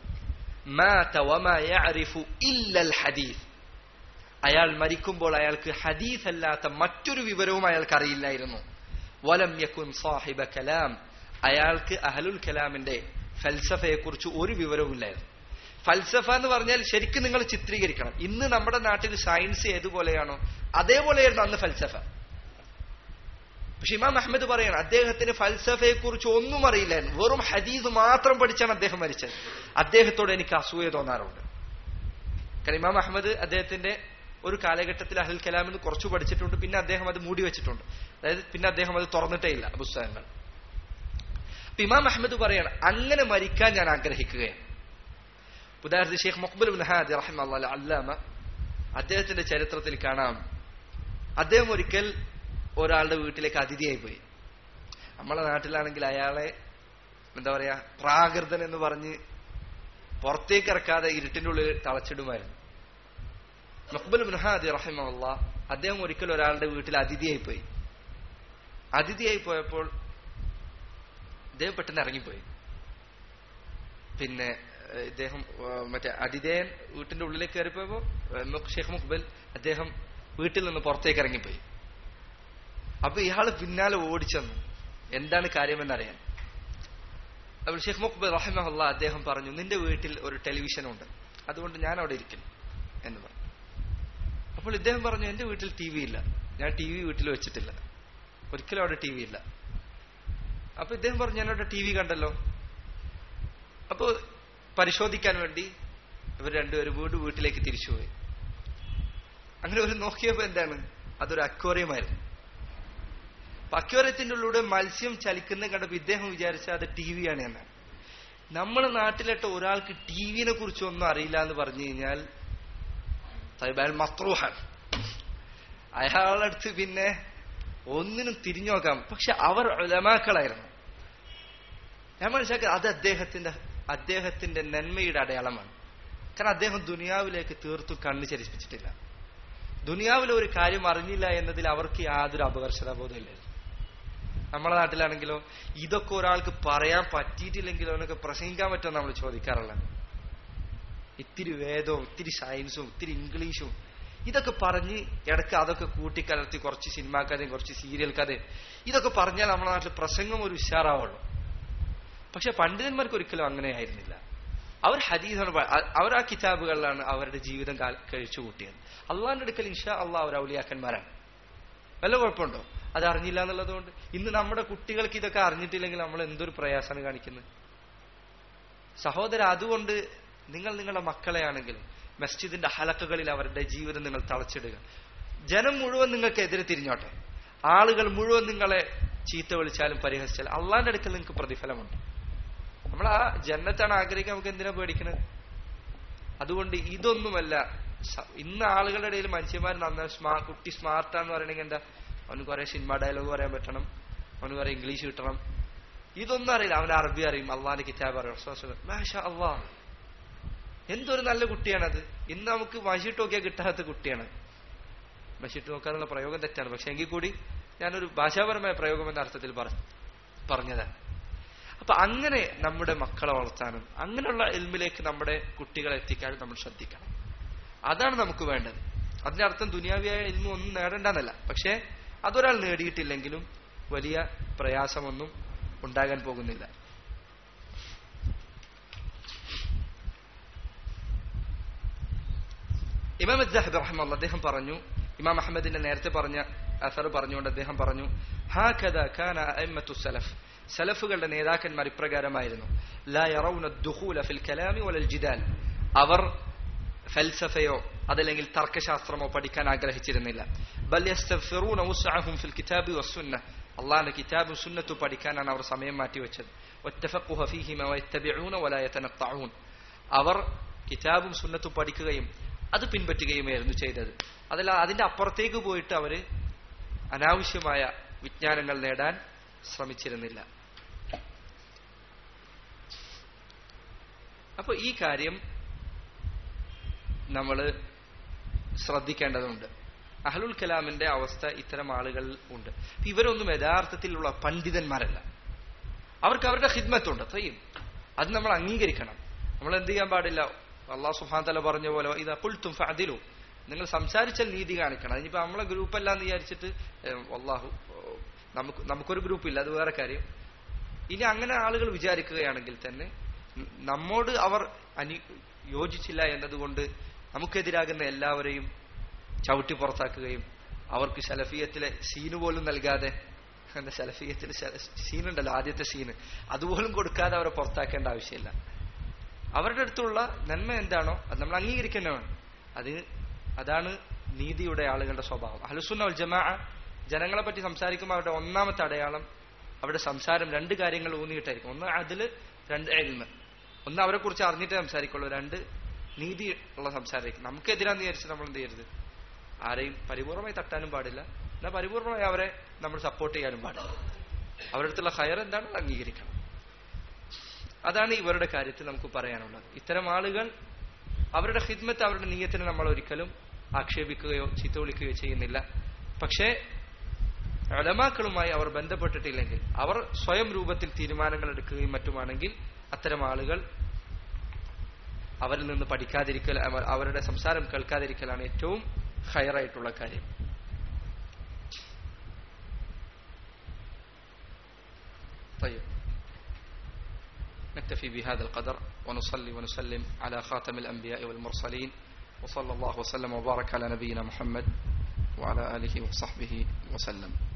ഹദീസ് അയാൾ മരിക്കുമ്പോൾ അയാൾക്ക് ഹദീസ് അല്ലാത്ത മറ്റൊരു വിവരവും അയാൾക്ക് അറിയില്ലായിരുന്നു വലം യക്കുൻ സാഹിബ കലാം അയാൾക്ക് അഹലുൽ കലാമിന്റെ ഫൽസഫയെ കുറിച്ച് ഒരു വിവരവുമില്ലായിരുന്നു ഫൽസഫ എന്ന് പറഞ്ഞാൽ ശരിക്കും നിങ്ങൾ ചിത്രീകരിക്കണം ഇന്ന് നമ്മുടെ നാട്ടിൽ സയൻസ് ഏതുപോലെയാണോ അതേപോലെയായിരുന്നു അന്ന് ഫൽസഫ പക്ഷെ ഇമാം അഹമ്മദ് പറയണം അദ്ദേഹത്തിന് ഫൽസഫയെ കുറിച്ച് ഒന്നും അറിയില്ലായിരുന്നു വെറും ഹദീസ് മാത്രം പഠിച്ചാണ് അദ്ദേഹം മരിച്ചത് അദ്ദേഹത്തോട് എനിക്ക് അസൂയ തോന്നാറുണ്ട് കാരണം ഇമാം അഹമ്മദ് അദ്ദേഹത്തിന്റെ ഒരു കാലഘട്ടത്തിൽ അഹുൽ കലാമിന് കുറച്ചു പഠിച്ചിട്ടുണ്ട് പിന്നെ അദ്ദേഹം അത് മൂടി വെച്ചിട്ടുണ്ട് അതായത് പിന്നെ അദ്ദേഹം അത് തുറന്നിട്ടേ ഇല്ല പുസ്തകങ്ങൾ അപ്പൊ ഇമാം അഹമ്മദ് പറയണം അങ്ങനെ മരിക്കാൻ ഞാൻ ആഗ്രഹിക്കുകയാണ് ഉദാഹരണത്തിന് ഷെയ്ഖ് മുഖബുൽ നഹാദ് റഹിമ അല്ലാമ അദ്ദേഹത്തിന്റെ ചരിത്രത്തിൽ കാണാം അദ്ദേഹം ഒരിക്കൽ ഒരാളുടെ വീട്ടിലേക്ക് അതിഥിയായി പോയി നമ്മളെ നാട്ടിലാണെങ്കിൽ അയാളെ എന്താ പറയാ പ്രാകൃതൻ എന്ന് പറഞ്ഞ് പുറത്തേക്ക് ഇറക്കാതെ ഇരുട്ടിന്റെ ഉള്ളിൽ തളച്ചിടുമായിരുന്നു മഖബുൽ ബുൻഹാദി റഹിമുള്ള അദ്ദേഹം ഒരിക്കൽ ഒരാളുടെ വീട്ടിൽ അതിഥിയായി പോയി അതിഥിയായി പോയപ്പോൾ ഇദ്ദേഹം പെട്ടെന്ന് ഇറങ്ങിപ്പോയി പിന്നെ ഇദ്ദേഹം മറ്റേ അതിഥേയൻ വീട്ടിന്റെ ഉള്ളിലേക്ക് കയറിപ്പോയപ്പോ ഷെയ്ഖ് മുഖബൽ അദ്ദേഹം വീട്ടിൽ നിന്ന് പുറത്തേക്ക് ഇറങ്ങിപ്പോയി അപ്പൊ ഇയാള് പിന്നാലെ ഓടിച്ചെന്നു എന്താണ് കാര്യമെന്നറിയാൻ അപ്പോൾ ഷെയ്ഖ് മുഖ്ബർ റഹിമഹുല്ല അദ്ദേഹം പറഞ്ഞു നിന്റെ വീട്ടിൽ ഒരു ടെലിവിഷൻ ഉണ്ട് അതുകൊണ്ട് ഞാൻ അവിടെ ഇരിക്കുന്നു എന്ന് പറഞ്ഞു അപ്പോൾ ഇദ്ദേഹം പറഞ്ഞു എന്റെ വീട്ടിൽ ടി വി ഇല്ല ഞാൻ ടി വി വീട്ടിൽ വെച്ചിട്ടില്ല ഒരിക്കലും അവിടെ ടി വി ഇല്ല അപ്പൊ ഇദ്ദേഹം പറഞ്ഞു ഞാൻ അവിടെ ടി വി കണ്ടല്ലോ അപ്പോ പരിശോധിക്കാൻ വേണ്ടി ഇവർ രണ്ടുപേരും വീണ്ടും വീട്ടിലേക്ക് തിരിച്ചുപോയി അങ്ങനെ ഒരു നോക്കിയപ്പോ എന്താണ് അതൊരു അക്വേറിയമായിരുന്നു അപ്പൊ അക്വേറിയത്തിന്റെ ഉള്ളിലൂടെ മത്സ്യം ചലിക്കുന്ന കണ്ടപ്പോ ഇദ്ദേഹം വിചാരിച്ച അത് ടി വി ആണ് എന്നാണ് നമ്മുടെ നാട്ടിലിട്ട് ഒരാൾക്ക് ടി വിനെ കുറിച്ച് ഒന്നും അറിയില്ല എന്ന് പറഞ്ഞു കഴിഞ്ഞാൽ തൈബാൽ മത്രൂഹാൻ അയാളടുത്ത് പിന്നെ ഒന്നിനും തിരിഞ്ഞു നോക്കാം പക്ഷെ അവർ ഉലമാക്കളായിരുന്നു ഞാൻ മനസ്സിലാക്കി അത് അദ്ദേഹത്തിന്റെ അദ്ദേഹത്തിന്റെ നന്മയുടെ അടയാളമാണ് കാരണം അദ്ദേഹം ദുനിയാവിലേക്ക് തീർത്തു കണ്ണു ചരിപ്പിച്ചിട്ടില്ല ദുനിയാവിലെ ഒരു കാര്യം അറിഞ്ഞില്ല എന്നതിൽ അവർക്ക് യാതൊരു അപകർഷതാബോധമില്ലായിരുന്നു നമ്മുടെ നാട്ടിലാണെങ്കിലോ ഇതൊക്കെ ഒരാൾക്ക് പറയാൻ പറ്റിയിട്ടില്ലെങ്കിലോ എന്നൊക്കെ പ്രസംഗിക്കാൻ പറ്റുമോ നമ്മൾ ചോദിക്കാറുള്ള ഇത്തിരി വേദവും ഇത്തിരി സയൻസും ഇത്തിരി ഇംഗ്ലീഷും ഇതൊക്കെ പറഞ്ഞ് ഇടയ്ക്ക് അതൊക്കെ കൂട്ടിക്കലർത്തി കുറച്ച് സിനിമാ കഥയും കുറച്ച് സീരിയൽ കഥയും ഇതൊക്കെ പറഞ്ഞാൽ നമ്മുടെ നാട്ടിൽ പ്രസംഗം ഒരു ഉഷാറാവുള്ളൂ പക്ഷെ പണ്ഡിതന്മാർക്ക് ഒരിക്കലും അങ്ങനെ ആയിരുന്നില്ല അവർ ഹദീസാണ് പ- അ- അവർ ആ കിതാബുകളിലാണ് അവരുടെ ജീവിതം കാൽ- കഴിച്ചു കൂട്ടിയത് അള്ളാഹിന്റെ അടുക്കൽ ഇൻഷാ അള്ളാഹ് അവർ ഔലിയാക്കന്മാരാണ് വല്ല കുഴപ്പമുണ്ടോ അത് അറിഞ്ഞില്ല എന്നുള്ളത് കൊണ്ട് ഇന്ന് നമ്മുടെ കുട്ടികൾക്ക് ഇതൊക്കെ അറിഞ്ഞിട്ടില്ലെങ്കിൽ നമ്മൾ എന്തൊരു പ്രയാസമാണ് കാണിക്കുന്നത് സഹോദര അതുകൊണ്ട് നിങ്ങൾ നിങ്ങളുടെ മക്കളെയാണെങ്കിലും മസ്ജിദിന്റെ ഹലക്കകളിൽ അവരുടെ ജീവിതം നിങ്ങൾ തളച്ചിടുക ജനം മുഴുവൻ നിങ്ങൾക്ക് എതിരെ തിരിഞ്ഞോട്ടെ ആളുകൾ മുഴുവൻ നിങ്ങളെ ചീത്ത വിളിച്ചാലും പരിഹസിച്ചാലും അള്ളാന്റെ അടുക്കൽ നിങ്ങൾക്ക് പ്രതിഫലമുണ്ട് നമ്മൾ ആ ജന്നത്താണ് ആഗ്രഹിക്കാൻ നമുക്ക് എന്തിനാ പേടിക്കുന്നത് അതുകൊണ്ട് ഇതൊന്നുമല്ല സ- ഇന്ന് ആളുകളുടെ ഇടയിൽ മനുഷ്യന്മാർ നന്നായി സ്മാ കുട്ടി സ്മാർട്ടാന്ന് പറയണെങ്കിൽ എന്താ അവന് കുറെ സിനിമ ഡയലോഗ് പറയാൻ പറ്റണം അവന് കുറെ ഇംഗ്ലീഷ് കിട്ടണം ഇതൊന്നും അറിയില്ല അവന് അറബി അറിയും അള്ളാന്റെ കിതാബ് അറിയും മാഷാ അള്ളാ എന്തൊരു നല്ല കുട്ടിയാണത് ഇന്ന് നമുക്ക് മഷിട്ട് നോക്കിയാൽ കിട്ടാത്ത കുട്ടിയാണ് മഷിട്ട് നോക്കാന്നുള്ള പ്രയോഗം തെറ്റാണ് പക്ഷെ എങ്കിൽ കൂടി ഞാനൊരു ഭാഷാപരമായ പ്രയോഗം എന്ന അർത്ഥത്തിൽ പറ- പറഞ്ഞതാണ് അപ്പൊ അങ്ങനെ നമ്മുടെ മക്കളെ വളർത്താനും അങ്ങനെയുള്ള എൽമിലേക്ക് നമ്മുടെ കുട്ടികളെ എത്തിക്കാനും നമ്മൾ ശ്രദ്ധിക്കണം അതാണ് നമുക്ക് വേണ്ടത് അതിന്റെ അർത്ഥം ദുനിയാവിയായ എൽമ ഒന്നും നേടണ്ടെന്നല്ല പക്ഷേ അതൊരാൾ നേടിയിട്ടില്ലെങ്കിലും വലിയ പ്രയാസമൊന്നും ഉണ്ടാകാൻ പോകുന്നില്ല ഇമാം അദ്ദഹബ് റഹ്മുള്ള അദ്ദേഹം പറഞ്ഞു ഇമാം അഹമ്മദിന്റെ നേരത്തെ പറഞ്ഞ അസർ പറഞ്ഞുകൊണ്ട് അദ്ദേഹം പറഞ്ഞു ഹാഖദ കാന അഇമ്മത്തു സലഫ് സലഫുകളുടെ നേതാക്കന്മാർ ഇപ്രകാരമായിരുന്നു ലാ യറൗന ദുഖൂല ഫിൽ കലാമി വലൽ ജിദാൽ അവർ ഫൽസഫയോ അതല്ലെങ്കിൽ തർക്കശാസ്ത്രമോ പഠിക്കാൻ ആഗ്രഹിച്ചിരുന്നില്ല ബൽ യസ്തഗ്ഫിറൂന ഉസ്അഹും ഫിൽ കിതാബി വസ്സുന്ന അള്ളാഹിന്റെ കിതാബും സുന്നത്തും പഠിക്കാനാണ് അവർ സമയം മാറ്റിവെച്ചത് വത്തഫഖുഹ ഫീഹിമ വയത്തബിഊന വലാ യതനത്തഊൻ അവർ കിതാബും സുന്നത്തും പഠിക്കുകയും അത് പിൻപറ്റുകയുമായിരുന്നു ചെയ്തത് അതല്ല അതിന്റെ അപ്പുറത്തേക്ക് പോയിട്ട് അവര് അനാവശ്യമായ വിജ്ഞാനങ്ങൾ നേടാൻ ശ്രമിച്ചിരുന്നില്ല അപ്പൊ ഈ കാര്യം നമ്മൾ ശ്രദ്ധിക്കേണ്ടതുണ്ട് അഹ്ലുൽ കലാമിന്റെ അവസ്ഥ ഇത്തരം ആളുകൾ ഉണ്ട് അപ്പൊ ഇവരൊന്നും യഥാർത്ഥത്തിലുള്ള പണ്ഡിതന്മാരല്ല അവർക്ക് അവരുടെ ഹിദ്മത്തുണ്ട് തയ്യും അത് നമ്മൾ അംഗീകരിക്കണം നമ്മൾ എന്ത് ചെയ്യാൻ പാടില്ല അള്ളാഹു സുഹാൻ തല പറഞ്ഞ പോലെ ഇത് കുൽത്തും ഫഅദിലു നിങ്ങൾ സംസാരിച്ചാൽ നീതി കാണിക്കണം അതിനിപ്പോ നമ്മളെ ഗ്രൂപ്പല്ല എന്ന് വിചാരിച്ചിട്ട് ഏഹ്, അള്ളാഹു ഏഹ്, നമുക്ക് നമുക്കൊരു ഗ്രൂപ്പില്ല അത് വേറെ കാര്യം ഇനി അങ്ങനെ ആളുകൾ വിചാരിക്കുകയാണെങ്കിൽ തന്നെ ന- നമ്മോട് അവർ അനി യോജിച്ചില്ല എന്നതുകൊണ്ട് നമുക്കെതിരാകുന്ന എല്ലാവരെയും ചവിട്ടി പുറത്താക്കുകയും അവർക്ക് ശലഫിയത്തിലെ സീന് പോലും നൽകാതെ എന്താ ശലഫിയത്തിൽ സീനുണ്ടല്ലോ ആദ്യത്തെ സീന് അതുപോലും കൊടുക്കാതെ അവരെ പുറത്താക്കേണ്ട ആവശ്യമില്ല അവരുടെ അടുത്തുള്ള നന്മ എന്താണോ അത് നമ്മൾ അംഗീകരിക്കുന്ന വേണം അത് അതാണ് നീതിയുടെ ആളുകളുടെ സ്വഭാവം അഹ്ലുസുന്ന വൽ ജമാ ജനങ്ങളെ പറ്റി സംസാരിക്കുമ്പോൾ അവരുടെ ഒന്നാമത്തെ അടയാളം അവരുടെ സംസാരം രണ്ട് കാര്യങ്ങൾ ഊന്നിയിട്ടായിരിക്കും ഒന്ന് അതില് രണ്ട് എൽമ് ഒന്ന് അവരെ കുറിച്ച് അറിഞ്ഞിട്ടേ സംസാരിക്കുള്ളൂ രണ്ട് നീതി ഉള്ള സംസാരമായിരിക്കും നമുക്കെതിരാന്ന് വിചാരിച്ച് നമ്മൾ എന്ത് ചെയ്യരുത് ആരെയും പരിപൂർണമായി തട്ടാനും പാടില്ല എന്നാൽ പരിപൂർണമായി അവരെ നമ്മൾ സപ്പോർട്ട് ചെയ്യാനും പാടില്ല അവരുടെ അടുത്തുള്ള ഹയർ എന്താണെന്ന് അംഗീകരിക്കണം അതാണ് ഇവരുടെ കാര്യത്തിൽ നമുക്ക് പറയാനുള്ളത് ഇത്തരം ആളുകൾ അവരുടെ ഹിദ്മത്ത് അവരുടെ നീയത്തിന് നമ്മൾ ഒരിക്കലും ആക്ഷേപിക്കുകയോ ചീത്ത വിളിക്കുകയോ ചെയ്യുന്നില്ല പക്ഷേ അലമാക്കളുമായി അവർ ബന്ധപ്പെട്ടിട്ടില്ലെങ്കിൽ അവർ സ്വയം രൂപത്തിൽ തീരുമാനങ്ങൾ എടുക്കുകയും മറ്റുമാണെങ്കിൽ അത്തരം ആളുകൾ അവരിൽ നിന്ന് പഠിക്കാതിരിക്കൽ അവർ- അവരുടെ സംസാരം കേൾക്കാതിരിക്കലാണ് ഏറ്റവും ഹയറായിട്ടുള്ള കാര്യം طيب نكتفي بهذا القدر ونصلي ونسلم على خاتم الأنبياء والمرسلين وصلى الله وسلم وبارك على نبينا محمد وعلى آله وصحبه وسلم